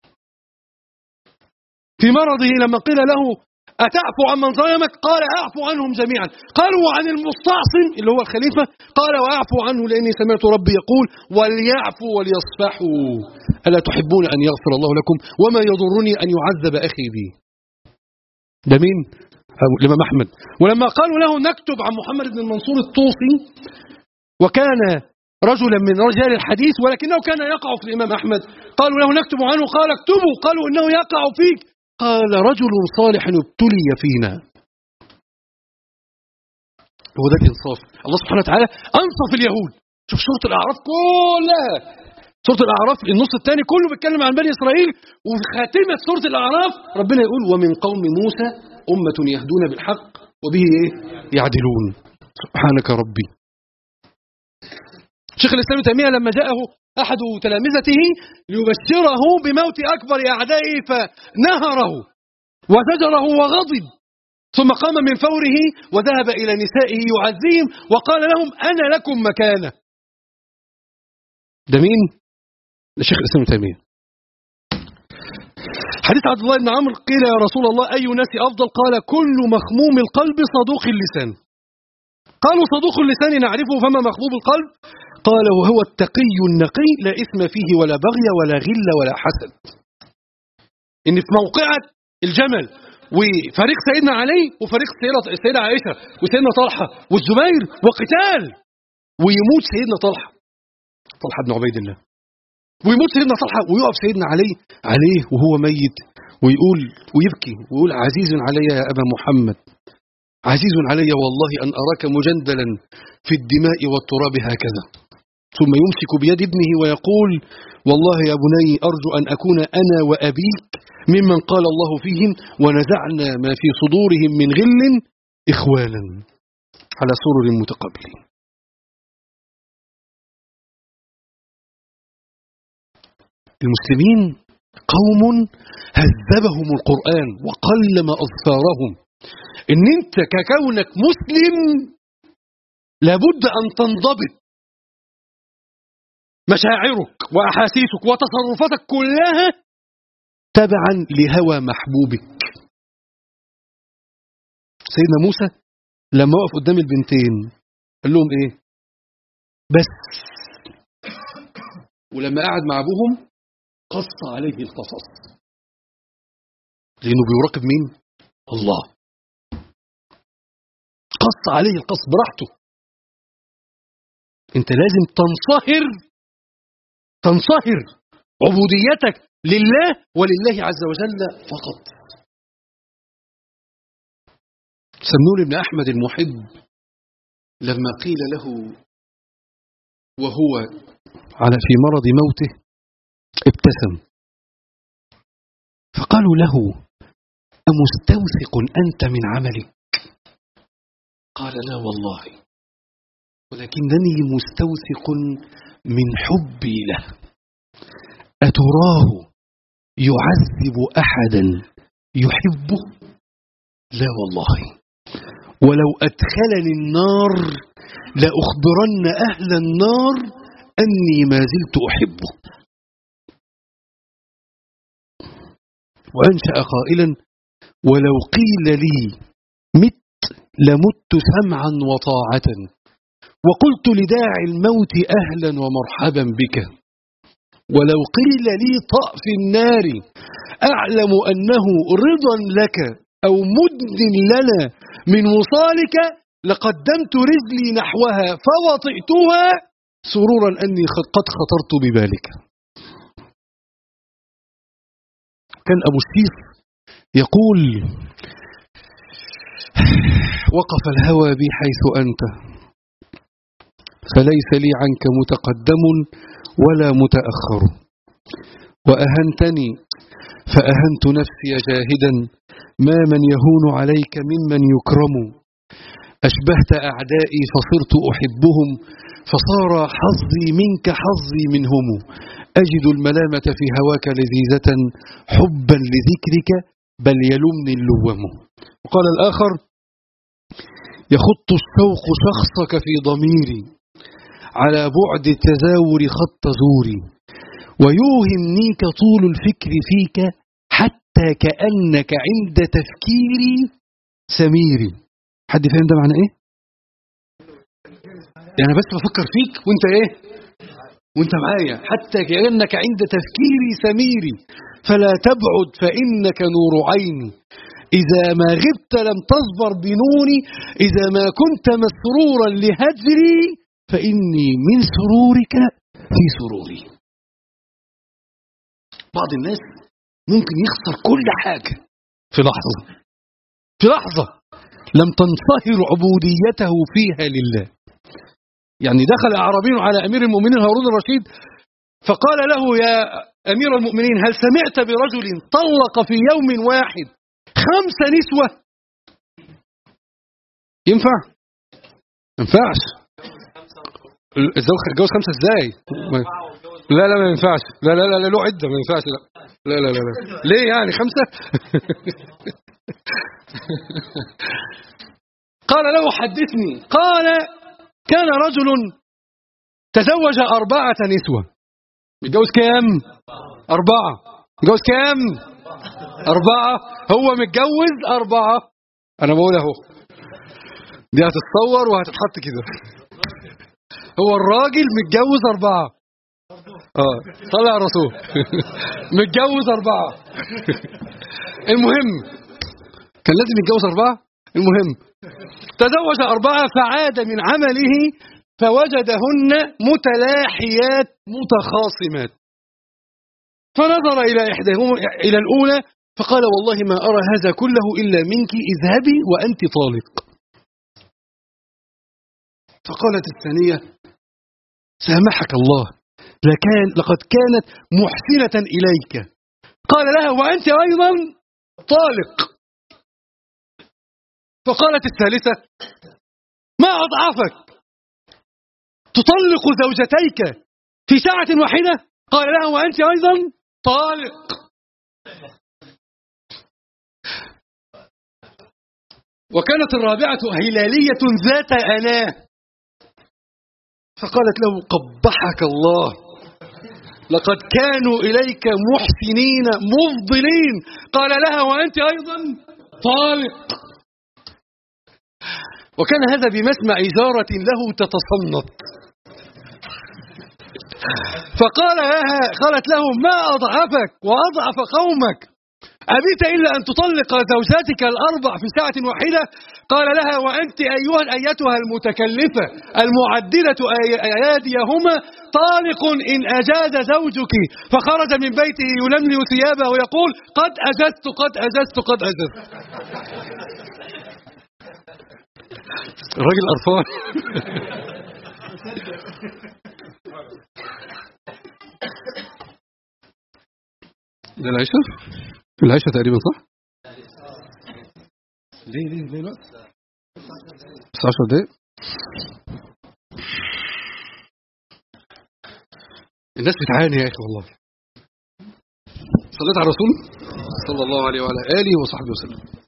في مرضه لما قيل له أتعفو عن من ظلمك قال أعفو عنهم جميعا قالوا وعن المستعصم اللي هو الخليفة قال وأعفو عنه لأني سمعت ربي يقول وليعفوا وليصفحوا ألا تحبون أن يغفر الله لكم وما يضرني أن يعذب أخي بي ده مين الإمام أحمد ولما قالوا له نكتب عن محمد بن المنصور الطوسي وكان رجلا من رجال الحديث ولكنه كان يقع في الإمام أحمد قالوا له نكتب عنه قال اكتبوا قالوا إنه يقع فيك قال رجل صالح ابتلي فينا هو ده الإنصاف الله سبحانه وتعالى أنصف اليهود شوف سورة الأعراف كلها سورة الأعراف النص الثاني كله بيتكلم عن بني إسرائيل وفي خاتمة سورة الأعراف ربنا يقول ومن قوم موسى أمة يهدون بالحق وبه إيه؟ يعدلون سبحانك ربي شيخ الإسلام تيمية لما جاءه أحد تلامذته ليبشره بموت أكبر أعدائه فنهره وزجره وغضب ثم قام من فوره وذهب إلى نسائه يعزيهم وقال لهم أنا لكم مكانة ده مين؟ الشيخ الإسلام تيمية حديث عبد الله بن عمرو قيل يا رسول الله أي ناس أفضل قال كل مخموم القلب صدوق اللسان قالوا صدوق اللسان نعرفه فما مخموم القلب قال وهو التقي النقي لا إثم فيه ولا بغي ولا غل ولا حسد إن في موقعة الجمل وفريق سيدنا علي وفريق سيدة عائشة وسيدنا طلحة والزبير وقتال ويموت سيدنا طلحة طلحة بن عبيد الله ويموت سيدنا طلحة ويقف سيدنا علي عليه وهو ميت ويقول ويبكي ويقول عزيز علي يا أبا محمد عزيز علي والله أن أراك مجندلا في الدماء والتراب هكذا ثم يمسك بيد ابنه ويقول والله يا بني أرجو أن أكون أنا وأبيك ممن قال الله فيهم ونزعنا ما في صدورهم من غل إخوانا على سرر متقابلين المسلمين قوم هذبهم القرآن وقلم أظفارهم إن أنت ككونك مسلم لابد أن تنضبط مشاعرك وأحاسيسك وتصرفاتك كلها تبعا لهوى محبوبك سيدنا موسى لما وقف قدام البنتين قال لهم ايه بس ولما قعد مع ابوهم قص عليه القصص لانه بيراقب مين الله قص عليه القص براحته انت لازم تنصهر تنصهر عبوديتك لله ولله عز وجل فقط سمنون بن أحمد المحب لما قيل له وهو على في مرض موته ابتسم فقالوا له أمستوثق أنت من عملك قال لا والله ولكنني مستوثق من حبي له أتراه يعذب أحدا يحبه لا والله ولو أدخلني النار لأخبرن أهل النار أني ما زلت أحبه وأنشأ قائلا ولو قيل لي مت لمت سمعا وطاعة وقلت لداعي الموت أهلا ومرحبا بك ولو قيل لي طأ في النار أعلم أنه رضا لك أو مد لنا من وصالك لقدمت رجلي نحوها فوطئتها سرورا أني قد خطرت ببالك كان أبو السيف يقول وقف الهوى بي حيث أنت فليس لي عنك متقدم ولا متأخر وأهنتني فأهنت نفسي جاهدا ما من يهون عليك ممن يكرم أشبهت أعدائي فصرت أحبهم فصار حظي منك حظي منهم أجد الملامة في هواك لذيذة حبا لذكرك بل يلمني اللوم وقال الآخر يخط الشوق شخصك في ضميري على بعد التزاور خط زوري ويوهمنيك طول الفكر فيك حتى كأنك عند تفكيري سميري حد فاهم ده معنى ايه يعني بس بفكر فيك وانت ايه وانت معايا حتى كأنك عند تفكيري سميري فلا تبعد فإنك نور عيني إذا ما غبت لم تصبر بنوني إذا ما كنت مسرورا لهجري فإني من سرورك في سروري بعض الناس ممكن يخسر كل حاجة في لحظة في لحظة لم تنصهر عبوديته فيها لله يعني دخل أعرابي على أمير المؤمنين هارون الرشيد فقال له يا أمير المؤمنين هل سمعت برجل طلق في يوم واحد خمس نسوة ينفع ينفعش الزوج اتجوز خمسة ازاي لا لا ما ينفعش لا لا لا لا له عدة ما ينفعش لا لا لا لا, لا. ليه يعني خمسة قال له حدثني قال كان رجل تزوج أربعة نسوة متجوز كام أربعة متجوز كام أربعة هو متجوز أربعة أنا بقول أهو دي هتتصور وهتتحط كده هو الراجل متجوز أربعة اه طلع الرسول متجوز أربعة المهم كان لازم يتجوز أربعة المهم تزوج أربعة فعاد من عمله فوجدهن متلاحيات متخاصمات فنظر إلى إحداهما إلى الأولى فقال والله ما أرى هذا كله إلا منك اذهبي وأنت طالق فقالت الثانية سامحك الله لكان لقد كانت محسنة إليك قال لها وأنت أيضا طالق فقالت الثالثة ما أضعفك تطلق زوجتيك في ساعة واحدة قال لها وأنت أيضا طالق وكانت الرابعة هلالية ذات أناه فقالت له قبحك الله لقد كانوا إليك محسنين مفضلين قال لها وأنت أيضا طالق وكان هذا بمسمع جارة له تتصنط فقال لها قالت له ما أضعفك وأضعف قومك أبيت إلا أن تطلق زوجاتك الأربع في ساعة واحدة قال لها وأنت أيها أيتها المتكلفة المعدلة أياديهما طالق إن أجاد زوجك فخرج من بيته يلملم ثيابه ويقول قد أجزت قد أجزت قد أجزت الراجل قرفان ده العشاء العشاء تقريبا صح ليه ليه ليه الوقت بس 10 دقايق الناس بتعاني يا اخي والله صليت على الرسول صلى الله عليه وعلى اله وصحبه وسلم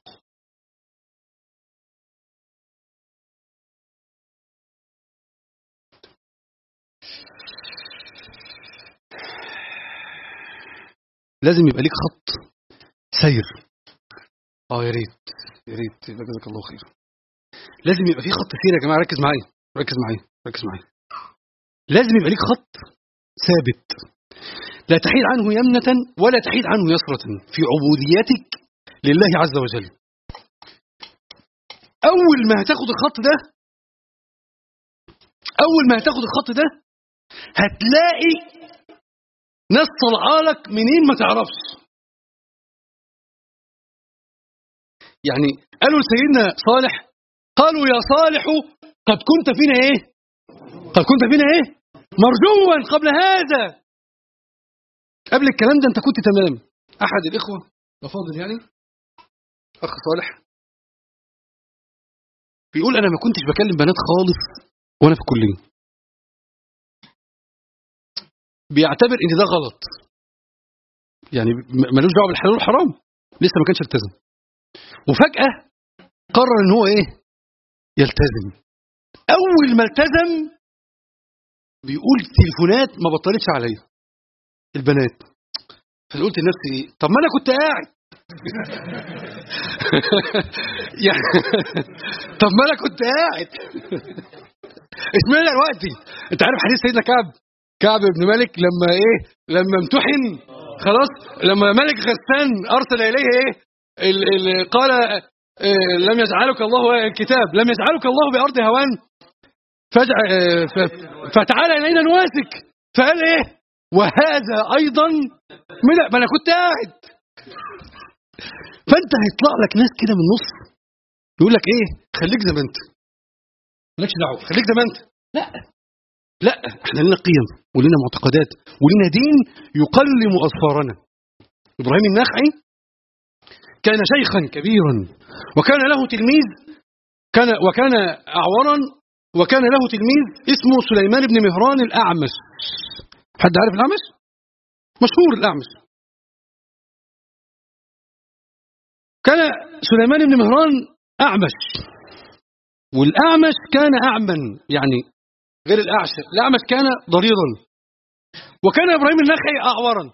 لازم يبقى ليك خط سير اه يا ريت يا ريت يبقى جزاك الله خير لازم يبقى في خط سير يا جماعه ركز معايا ركز معايا ركز معايا لازم يبقى ليك خط ثابت لا تحيد عنه يمنة ولا تحيد عنه يسرة في عبوديتك لله عز وجل أول ما هتاخد الخط ده أول ما هتاخد الخط ده هتلاقي ناس طلعالك منين ما تعرفش يعني قالوا لسيدنا صالح قالوا يا صالح قد كنت فينا ايه قد كنت فينا ايه مرجوا قبل هذا قبل الكلام ده انت كنت تمام احد الاخوه الافاضل يعني اخ صالح بيقول انا ما كنتش بكلم بنات خالص وانا في الكليه بيعتبر ان ده غلط يعني ملوش دعوه بالحلال والحرام لسه ما كانش التزم وفجاه قرر ان هو ايه يلتزم اول ما التزم بيقول تليفونات ما بطلتش عليا البنات فقلت لنفسي طب ما انا كنت قاعد يعني طب ما انا كنت قاعد اشمعنى دلوقتي انت عارف حديث سيدنا كعب كعب بن مالك لما ايه لما امتحن خلاص لما ملك غسان ارسل اليه ايه ال ال قال إيه لم يجعلك الله الكتاب لم يجعلك الله بارض هوان فجع فتعالى الينا نواسك فقال ايه وهذا ايضا من ما انا كنت قاعد فانت هيطلع لك ناس كده من النص يقول لك ايه خليك زي ما انت مالكش دعوه خليك زي ما انت لا لا احنا لنا قيم ولنا معتقدات ولنا دين يقلم اظفارنا ابراهيم النخعي كان شيخا كبيرا وكان له تلميذ كان وكان اعورا وكان له تلميذ اسمه سليمان بن مهران الاعمش حد عارف الاعمش مشهور الاعمش كان سليمان بن مهران اعمش والاعمش كان اعمى يعني غير الاعشى الاعمش كان ضريرا وكان ابراهيم النخعي اعورا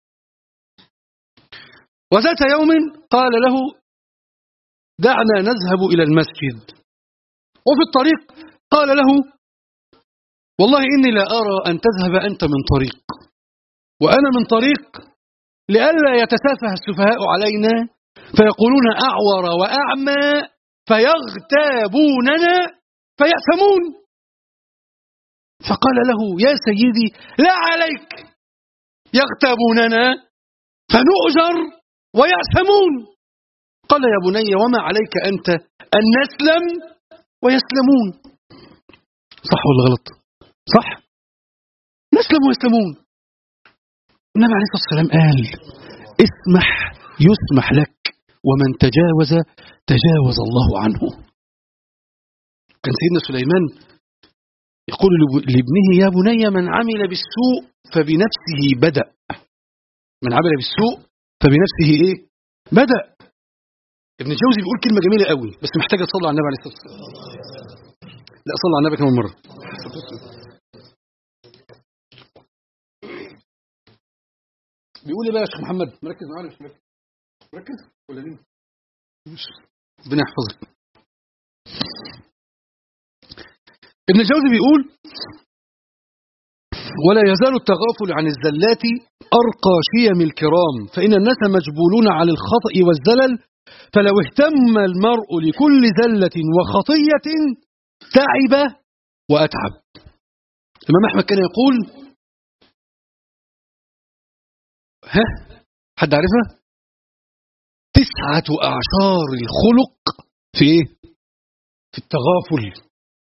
وذات يوم قال له دعنا نذهب إلى المسجد وفي الطريق قال له والله إني لا أرى أن تذهب أنت من طريق وأنا من طريق لئلا يتسافه السفهاء علينا فيقولون أعور وأعمى فيغتابوننا فيأثمون فقال له يا سيدي لا عليك يغتابوننا فنؤجر ويأثمون قال يا بني وما عليك أنت أن نسلم ويسلمون صح ولا غلط صح نسلم ويسلمون النبي عليه الصلاة والسلام قال اسمح يسمح لك ومن تجاوز تجاوز الله عنه كان سيدنا سليمان يقول لابنه يا بني من عمل بالسوء فبنفسه بدأ من عمل بالسوء فبنفسه ايه بدأ ابن جوزي بيقول كلمة جميلة قوي بس محتاجة تصلي على النبي عليه الصلاة والسلام لا صلى على النبي كمان مرة بيقول ايه بقى يا شيخ محمد مركز معانا مش مركز مركز ولا مين ربنا يحفظك ابن جوزي بيقول ولا يزال التغافل عن الزلات أرقى شيم الكرام فإن الناس مجبولون على الخطأ والزلل فلو اهتم المرء لكل زلة وخطية تعب وأتعب الإمام أحمد كان يقول ها حد عارفها تسعة أعشار الخلق في إيه في التغافل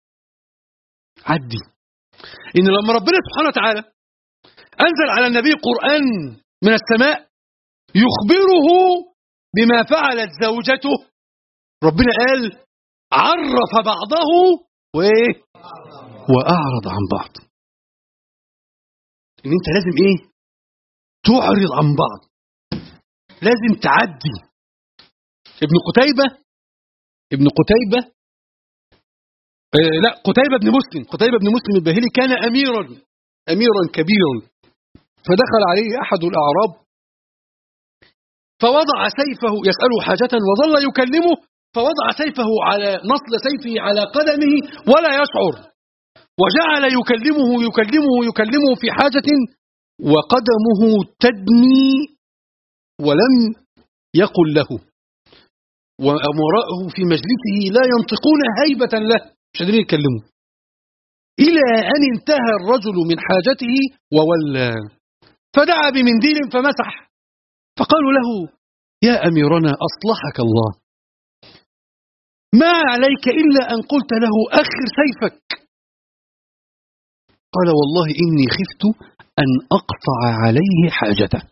عدي إن لما ربنا سبحانه وتعالى أنزل على النبي قرآن من السماء يخبره بما فعلت زوجته ربنا قال عرف بعضه وإيه وأعرض عن بعض إن أنت لازم إيه تعرض عن بعض لازم تعدي ابن قتيبة ابن قتيبة آه لا قتيبة بن مسلم قتيبة بن مسلم الباهلي كان أميرا أميرا كبيرا فدخل عليه أحد الأعراب فوضع سيفه يسأله حاجة وظل يكلمه فوضع سيفه على نصل سيفه على قدمه ولا يشعر وجعل يكلمه يكلمه يكلمه في حاجة وقدمه تدني ولم يقل له وأمراءه في مجلسه لا ينطقون هيبة له مش قادرين يتكلموا إلى أن انتهى الرجل من حاجته وولى فدعا بمنديل فمسح فقالوا له يا أميرنا أصلحك الله ما عليك إلا أن قلت له أخر سيفك قال والله إني خفت أن أقطع عليه حاجته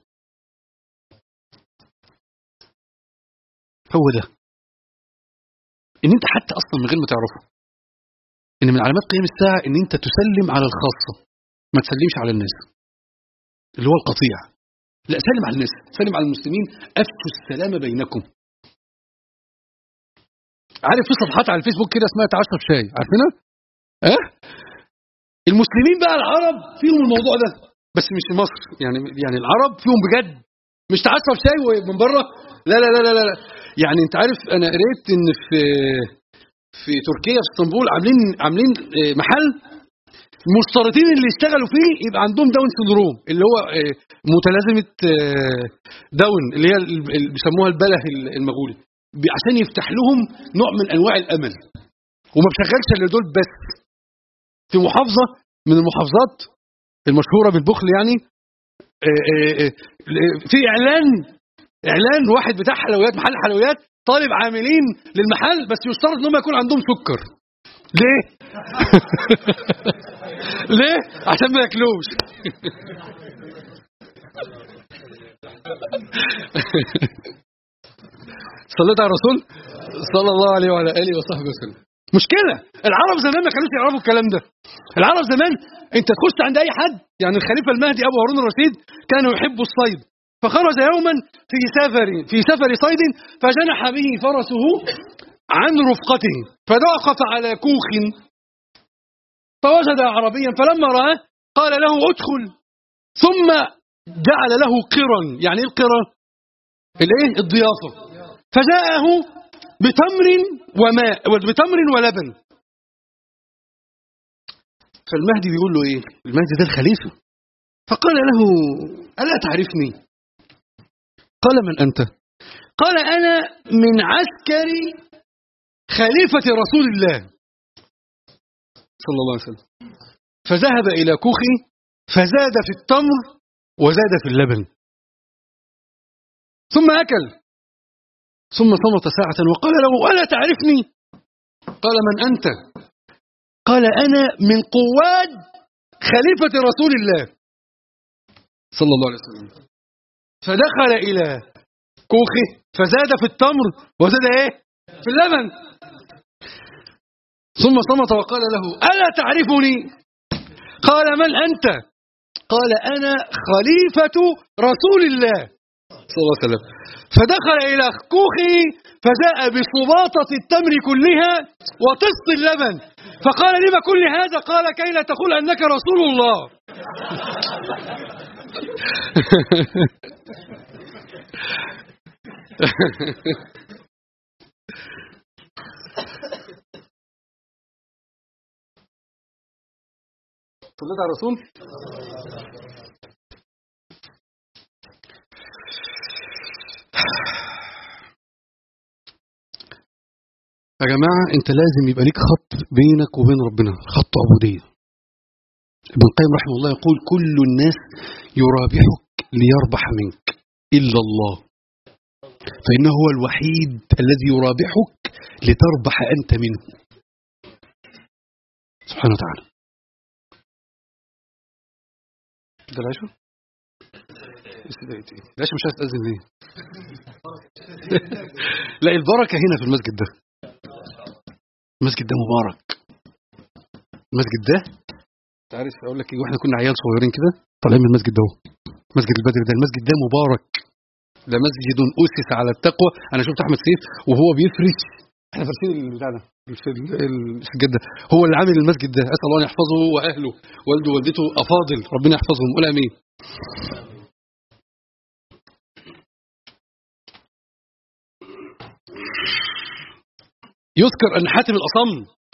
هو ده ان انت حتى اصلا من غير ما تعرفه ان من علامات قيام الساعه ان انت تسلم على الخاصه ما تسلمش على الناس اللي هو القطيع لا سلم على الناس سلم على المسلمين افشوا السلام بينكم عارف في صفحات على الفيسبوك كده اسمها تعشر شاي عارفينها اه المسلمين بقى العرب فيهم الموضوع ده بس مش في مصر يعني يعني العرب فيهم بجد مش تعشر شاي من بره لا لا لا لا لا يعني انت عارف انا قريت ان في في تركيا في اسطنبول عاملين عاملين محل مشترطين اللي يشتغلوا فيه يبقى عندهم داون سندروم اللي هو متلازمه داون اللي هي اللي بيسموها البله المغولي عشان يفتح لهم نوع من انواع الامل وما بشغلش الا دول بس في محافظه من المحافظات المشهوره بالبخل يعني آه، آه، آه، في اعلان اعلان واحد بتاع حلويات محل حلويات طالب عاملين للمحل بس يشترط انهم يكون عندهم سكر ليه ليه عشان ما ياكلوش صليت على الرسول صلى الله عليه وعلى اله وصحبه وسلم مشكله العرب زمان ما كانوش يعرفوا الكلام ده العرب زمان انت تخش عند اي حد يعني الخليفه المهدي ابو هارون الرشيد كان يحب الصيد فخرج يوما في سفر في سفر صيد فجنح به فرسه عن رفقته فوقف على كوخ فوجد اعرابيا فلما راه قال له ادخل ثم جعل له قرا يعني ايه القرا الايه الضيافه فجاءه بتمر وماء بتمر ولبن فالمهدي بيقول له ايه المهدي ده الخليفه فقال له الا تعرفني قال من انت قال انا من عسكر خليفه رسول الله صلى الله عليه وسلم فذهب الى كوخي فزاد في التمر وزاد في اللبن ثم اكل ثم صمت ساعه وقال له الا تعرفني قال من انت قال أنا من قواد خليفة رسول الله صلى الله عليه وسلم فدخل إلى كوخه فزاد في التمر وزاد إيه في اللبن ثم صمت وقال له ألا تعرفني قال من أنت قال أنا خليفة رسول الله صلى الله عليه وسلم فدخل إلى كوخه فجاء بصباطة التمر كلها وطست اللبن فقال لما كل هذا قال كي لا تقول أنك رسول الله صليت على الرسول يا جماعة أنت لازم يبقى ليك خط بينك وبين ربنا خط عبودية ابن القيم رحمه الله يقول كل الناس يرابحك ليربح منك إلا الله فإنه هو الوحيد الذي يرابحك لتربح أنت منه سبحانه وتعالى ده العشاء؟ العشاء مش عايز تأذن ليه؟ لا البركة هنا في المسجد ده المسجد ده مبارك المسجد ده تعرف اقول لك ايه واحنا كنا عيال صغيرين كده طالعين من المسجد ده مسجد البدر ده المسجد ده مبارك ده مسجد اسس على التقوى انا شفت احمد سيف وهو بيفرش احنا فارسين البتاع ده السجاد ده هو اللي عامل المسجد ده اسال الله ان يحفظه واهله والده ووالدته افاضل ربنا يحفظهم قول امين يذكر أن حاتم الأصم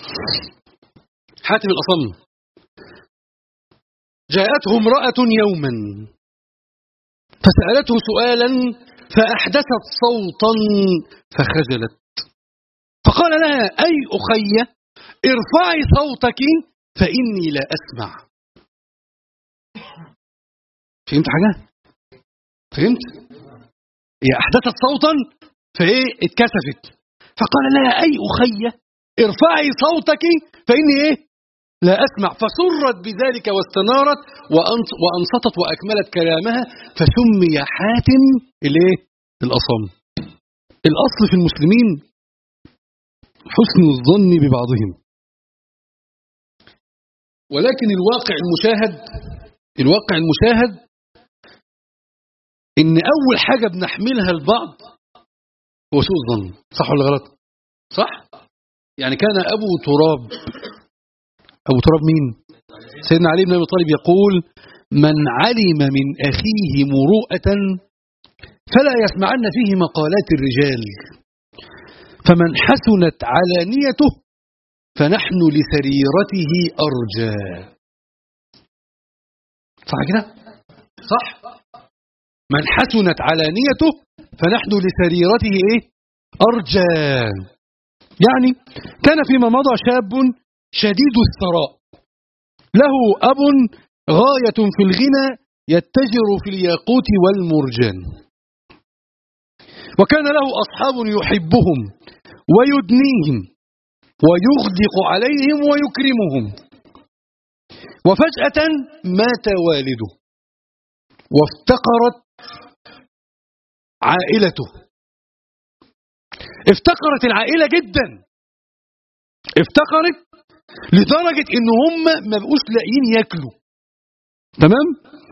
حاتم الأصم جاءته امرأة يوما فسألته سؤالا فأحدثت صوتا فخجلت فقال لها أي أخي ارفعي صوتك فإني لا أسمع فهمت حاجة؟ فهمت؟ هي أحدثت صوتا فإيه اتكسفت فقال لها أي أخي ارفعي صوتك فإني إيه لا أسمع فسرت بذلك واستنارت وأنصتت وأكملت كلامها فسمي حاتم الإيه الأصم الأصل في المسلمين حسن الظن ببعضهم ولكن الواقع المشاهد الواقع المشاهد ان اول حاجه بنحملها البعض هو سوء الظن صح ولا غلط صح يعني كان أبو تراب أبو تراب مين سيدنا علي بن أبي طالب يقول من علم من أخيه مروءة فلا يسمعن فيه مقالات الرجال فمن حسنت علانيته فنحن لسريرته أرجى صح كده صح من حسنت علانيته فنحن لسريرته ايه ارجى يعني كان فيما مضى شاب شديد الثراء له أب غاية في الغنى يتجر في الياقوت والمرجان وكان له أصحاب يحبهم ويدنيهم ويغدق عليهم ويكرمهم وفجأة مات والده وافتقرت عائلته افتقرت العائلة جدا افتقرت لدرجة ان هم ما بقوش لاقيين ياكلوا تمام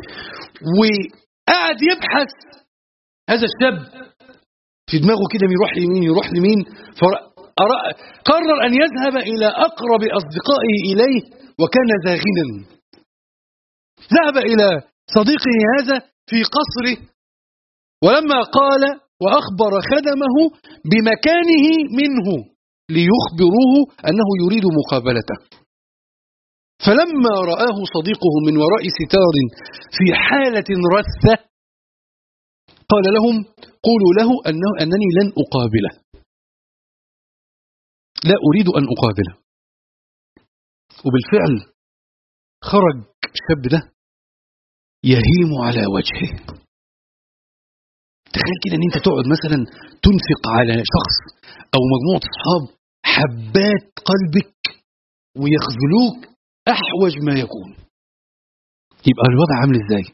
وقعد يبحث هذا الشاب في دماغه كده يروح لمين يروح لمين قرر أن يذهب إلى أقرب أصدقائه إليه وكان ذا غنى ذهب إلى صديقه هذا في قصره ولما قال وأخبر خدمه بمكانه منه ليخبروه أنه يريد مقابلته فلما رآه صديقه من وراء ستار في حالة رثة قال لهم قولوا له أنه أنني لن أقابله لا أريد أن أقابله وبالفعل خرج الشاب ده يهيم على وجهه تخيل كده ان انت تقعد مثلا تنفق على شخص او مجموعه اصحاب حبات قلبك ويخذلوك احوج ما يكون يبقى الوضع عامل ازاي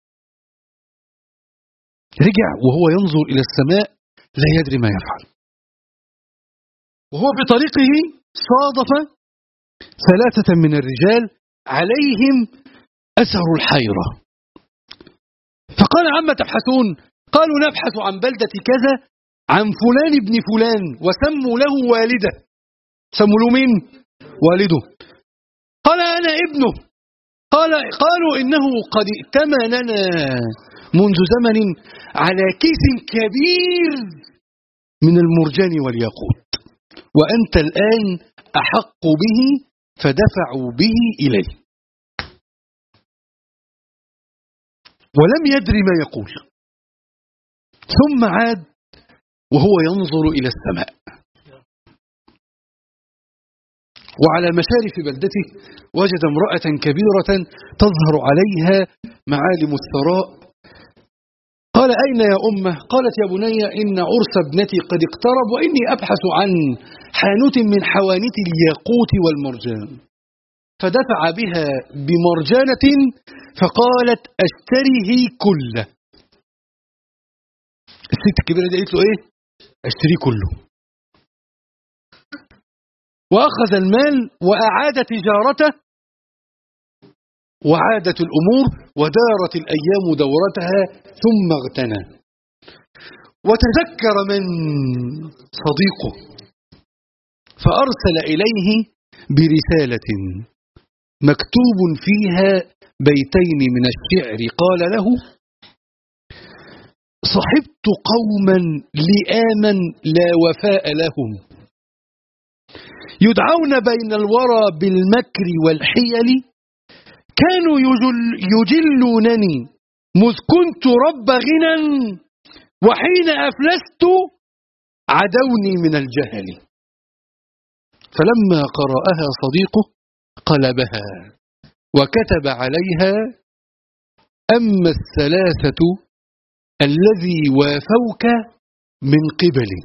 رجع وهو ينظر الى السماء لا يدري ما يفعل وهو في طريقه صادف ثلاثة من الرجال عليهم أثر الحيرة فقال عما تبحثون قالوا نبحث عن بلدة كذا عن فلان ابن فلان وسموا له والده سموا له مين والده قال أنا ابنه قال قالوا إنه قد ائتمننا منذ زمن على كيس كبير من المرجان والياقوت وأنت الآن أحق به فدفعوا به إليه ولم يدري ما يقول ثم عاد وهو ينظر إلى السماء وعلى مشارف بلدته وجد امرأة كبيرة تظهر عليها معالم الثراء قال أين يا أمة قالت يا بني إن عرس ابنتي قد اقترب وإني أبحث عن حانوت من حوانيت الياقوت والمرجان فدفع بها بمرجانة فقالت أشتريه كله الست الكبيرة دي قالت له إيه أشتريه كله وأخذ المال وأعاد تجارته وعادت الأمور ودارت الأيام دورتها ثم اغتنى وتذكر من صديقه فأرسل إليه برسالة مكتوب فيها بيتين من الشعر قال له صحبت قوما لآما لا وفاء لهم يدعون بين الورى بالمكر والحيل كانوا يجل يجلونني مذ كنت رب غنى وحين أفلست عدوني من الجهل فلما قرأها صديقه قلبها وكتب عليها أما الثلاثة الذي وافوك من قبلي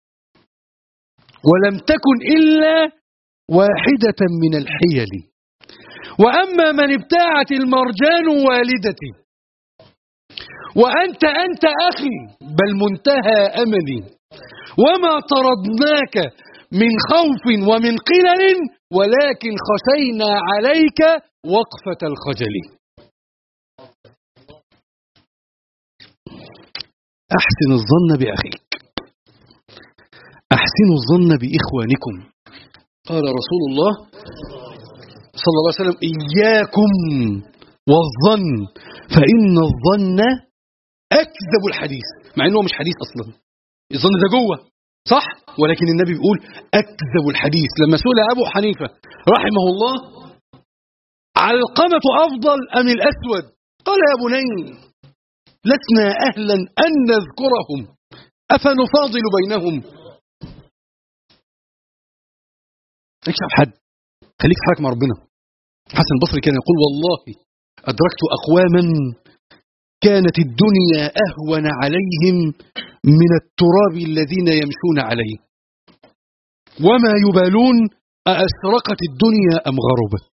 ولم تكن إلا واحدة من الحيل وأما من ابتاعت المرجان والدتي وأنت أنت أخي بل منتهى أملي وما طردناك من خوف ومن قلل ولكن خشينا عليك وقفة الخجل أحسن الظن بأخيك أحسنوا الظن بإخوانكم قال رسول الله صلى الله عليه وسلم إياكم والظن فإن الظن أكذب الحديث مع إنه مش حديث أصلا الظن ده جوه صح ولكن النبي بيقول أكذب الحديث لما سئل أبو حنيفة رحمه الله علقمة أفضل أم الأسود قال يا بني لسنا أهلا أن نذكرهم أفنفاضل بينهم اكشف حد خليك في حالك مع ربنا حسن البصري كان يقول والله أدركت أقواما كانت الدنيا أهون عليهم من التراب الذين يمشون عليه وما يبالون أأسرقت الدنيا أم غربت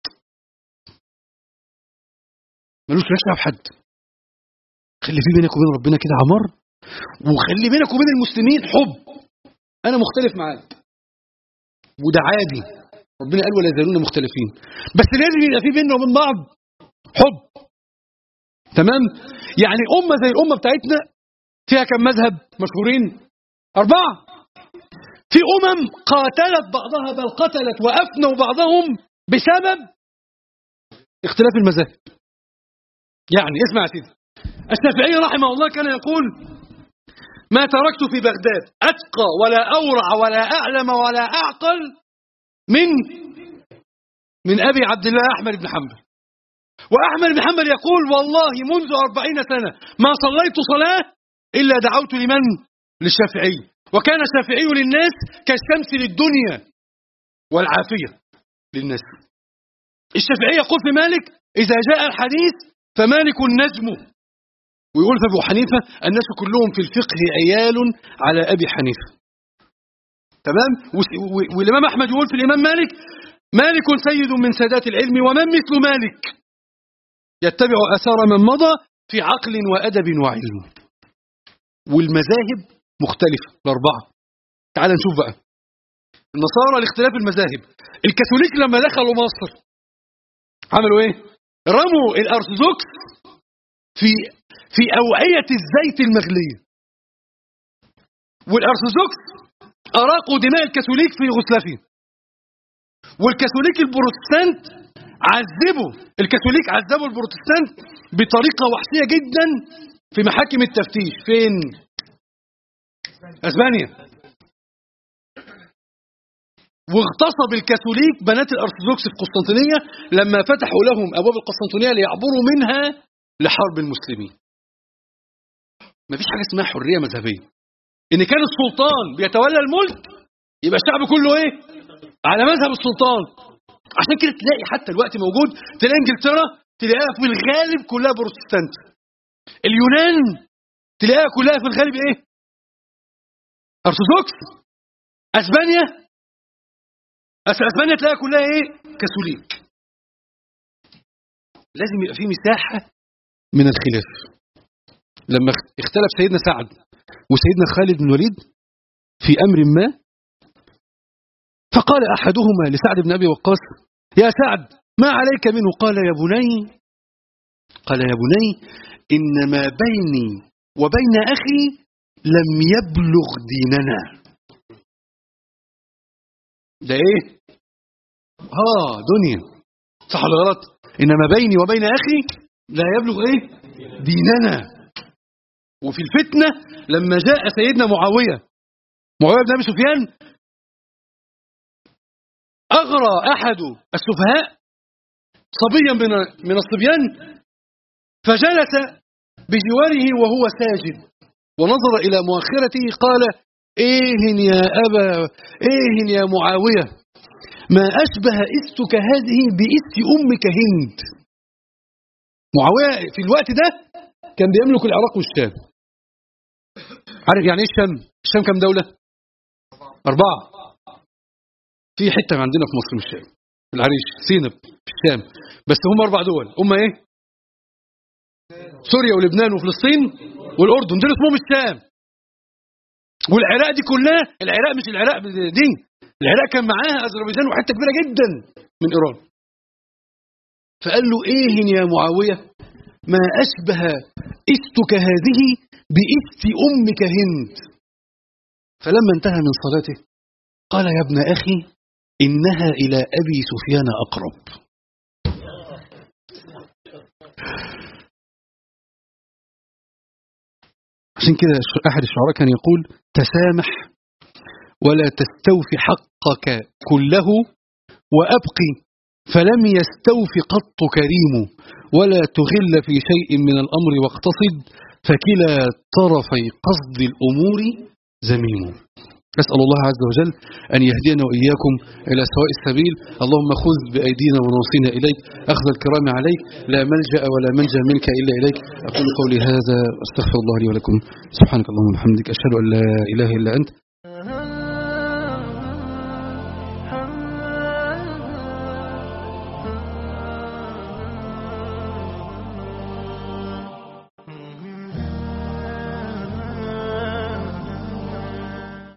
ملوش رشا في حد خلي في بينك وبين ربنا كده عمار وخلي بينك وبين المسلمين حب أنا مختلف معاك وده عادي ربنا قال ولا يزالون مختلفين بس لازم يبقى في بيننا وبين بعض حب تمام يعني أمة زي الأمة بتاعتنا فيها كم مذهب مشهورين أربعة في أمم قاتلت بعضها بل قتلت وأفنوا بعضهم بسبب اختلاف المذاهب يعني اسمع يا سيدي الشافعي رحمه الله كان يقول ما تركت في بغداد أتقى ولا أورع ولا أعلم ولا أعقل من من أبي عبد الله أحمد بن حنبل وأحمد بن حنبل يقول والله منذ أربعين سنة ما صليت صلاة إلا دعوت لمن للشافعي وكان الشافعي للناس كالشمس للدنيا والعافية للناس الشافعي يقول في مالك إذا جاء الحديث فمالك النجم ويقول في أبو حنيفة الناس كلهم في الفقه عيال على أبي حنيفة تمام والإمام أحمد يقول في الإمام مالك مالك سيد من سادات العلم ومن مثل مالك يتبع أثار من مضى في عقل وأدب وعلم والمذاهب مختلفة الأربعة تعال نشوف بقى النصارى لاختلاف المذاهب الكاثوليك لما دخلوا مصر عملوا ايه رموا الأرثوذكس في في أوعية الزيت المغلية والأرثوذكس أراقوا دماء الكاثوليك في يوغوسلافيا والكاثوليك البروتستانت عذبوا الكاثوليك عذبوا البروتستانت بطريقة وحشية جدا في محاكم التفتيش فين اسبانيا واغتصب الكاثوليك بنات الارثوذكس في قسطنطينيه لما فتحوا لهم ابواب القسطنطينيه ليعبروا منها لحرب المسلمين مفيش حاجه اسمها حريه مذهبيه ان كان السلطان بيتولى الملك يبقى الشعب كله ايه على مذهب السلطان عشان كده تلاقي حتى الوقت موجود تلاقي انجلترا تلاقيها في الغالب كلها بروتستانت اليونان تلاقيها كلها في الغالب ايه ارثوذكس اسبانيا اسبانيا تلاقيها كلها ايه كاثوليك لازم يبقى في مساحه من الخلاف لما اختلف سيدنا سعد وسيدنا خالد بن الوليد في امر ما فقال احدهما لسعد بن ابي وقاص يا سعد ما عليك منه قال يا بني قال يا بني انما بيني وبين اخي لم يبلغ ديننا ده ايه اه دنيا صح ولا غلط انما بيني وبين اخي لا يبلغ ايه ديننا وفي الفتنه لما جاء سيدنا معاويه معاويه بن ابي سفيان اغرى احد السفهاء صبيا من من الصبيان فجلس بجواره وهو ساجد ونظر إلى مؤخرته قال إيه يا أبا إيه يا معاوية ما أشبه إستك هذه بإست أمك هند معاوية في الوقت ده كان بيملك العراق والشام عارف يعني ايه الشام الشام كم دولة أربعة في حتة عندنا في مصر مش الشام العريش سينب في الشام بس هم أربع دول هم إيه سوريا ولبنان وفلسطين والأردن دول اسمهم الشام والعراق دي كلها العراق مش العراق دي العراق كان معاها أذربيجان وحتة كبيرة جدا من إيران فقال له إيه يا معاوية ما أشبه إستك هذه بإست أمك هند فلما انتهى من صلاته قال يا ابن أخي إنها إلى أبي سفيان أقرب عشان كده أحد الشعراء كان يقول تسامح ولا تستوفي حقك كله وأبقي فلم يستوف قط كريم ولا تغل في شيء من الأمر واقتصد فكلا طرفي قصد الأمور زميم أسأل الله عز وجل أن يهدينا وإياكم إلى سواء السبيل اللهم خذ بأيدينا ونوصينا إليك أخذ الكرام عليك لا ملجأ ولا منجا منك إلا إليك أقول قولي هذا أستغفر الله لي ولكم سبحانك اللهم وبحمدك أشهد أن لا إله إلا أنت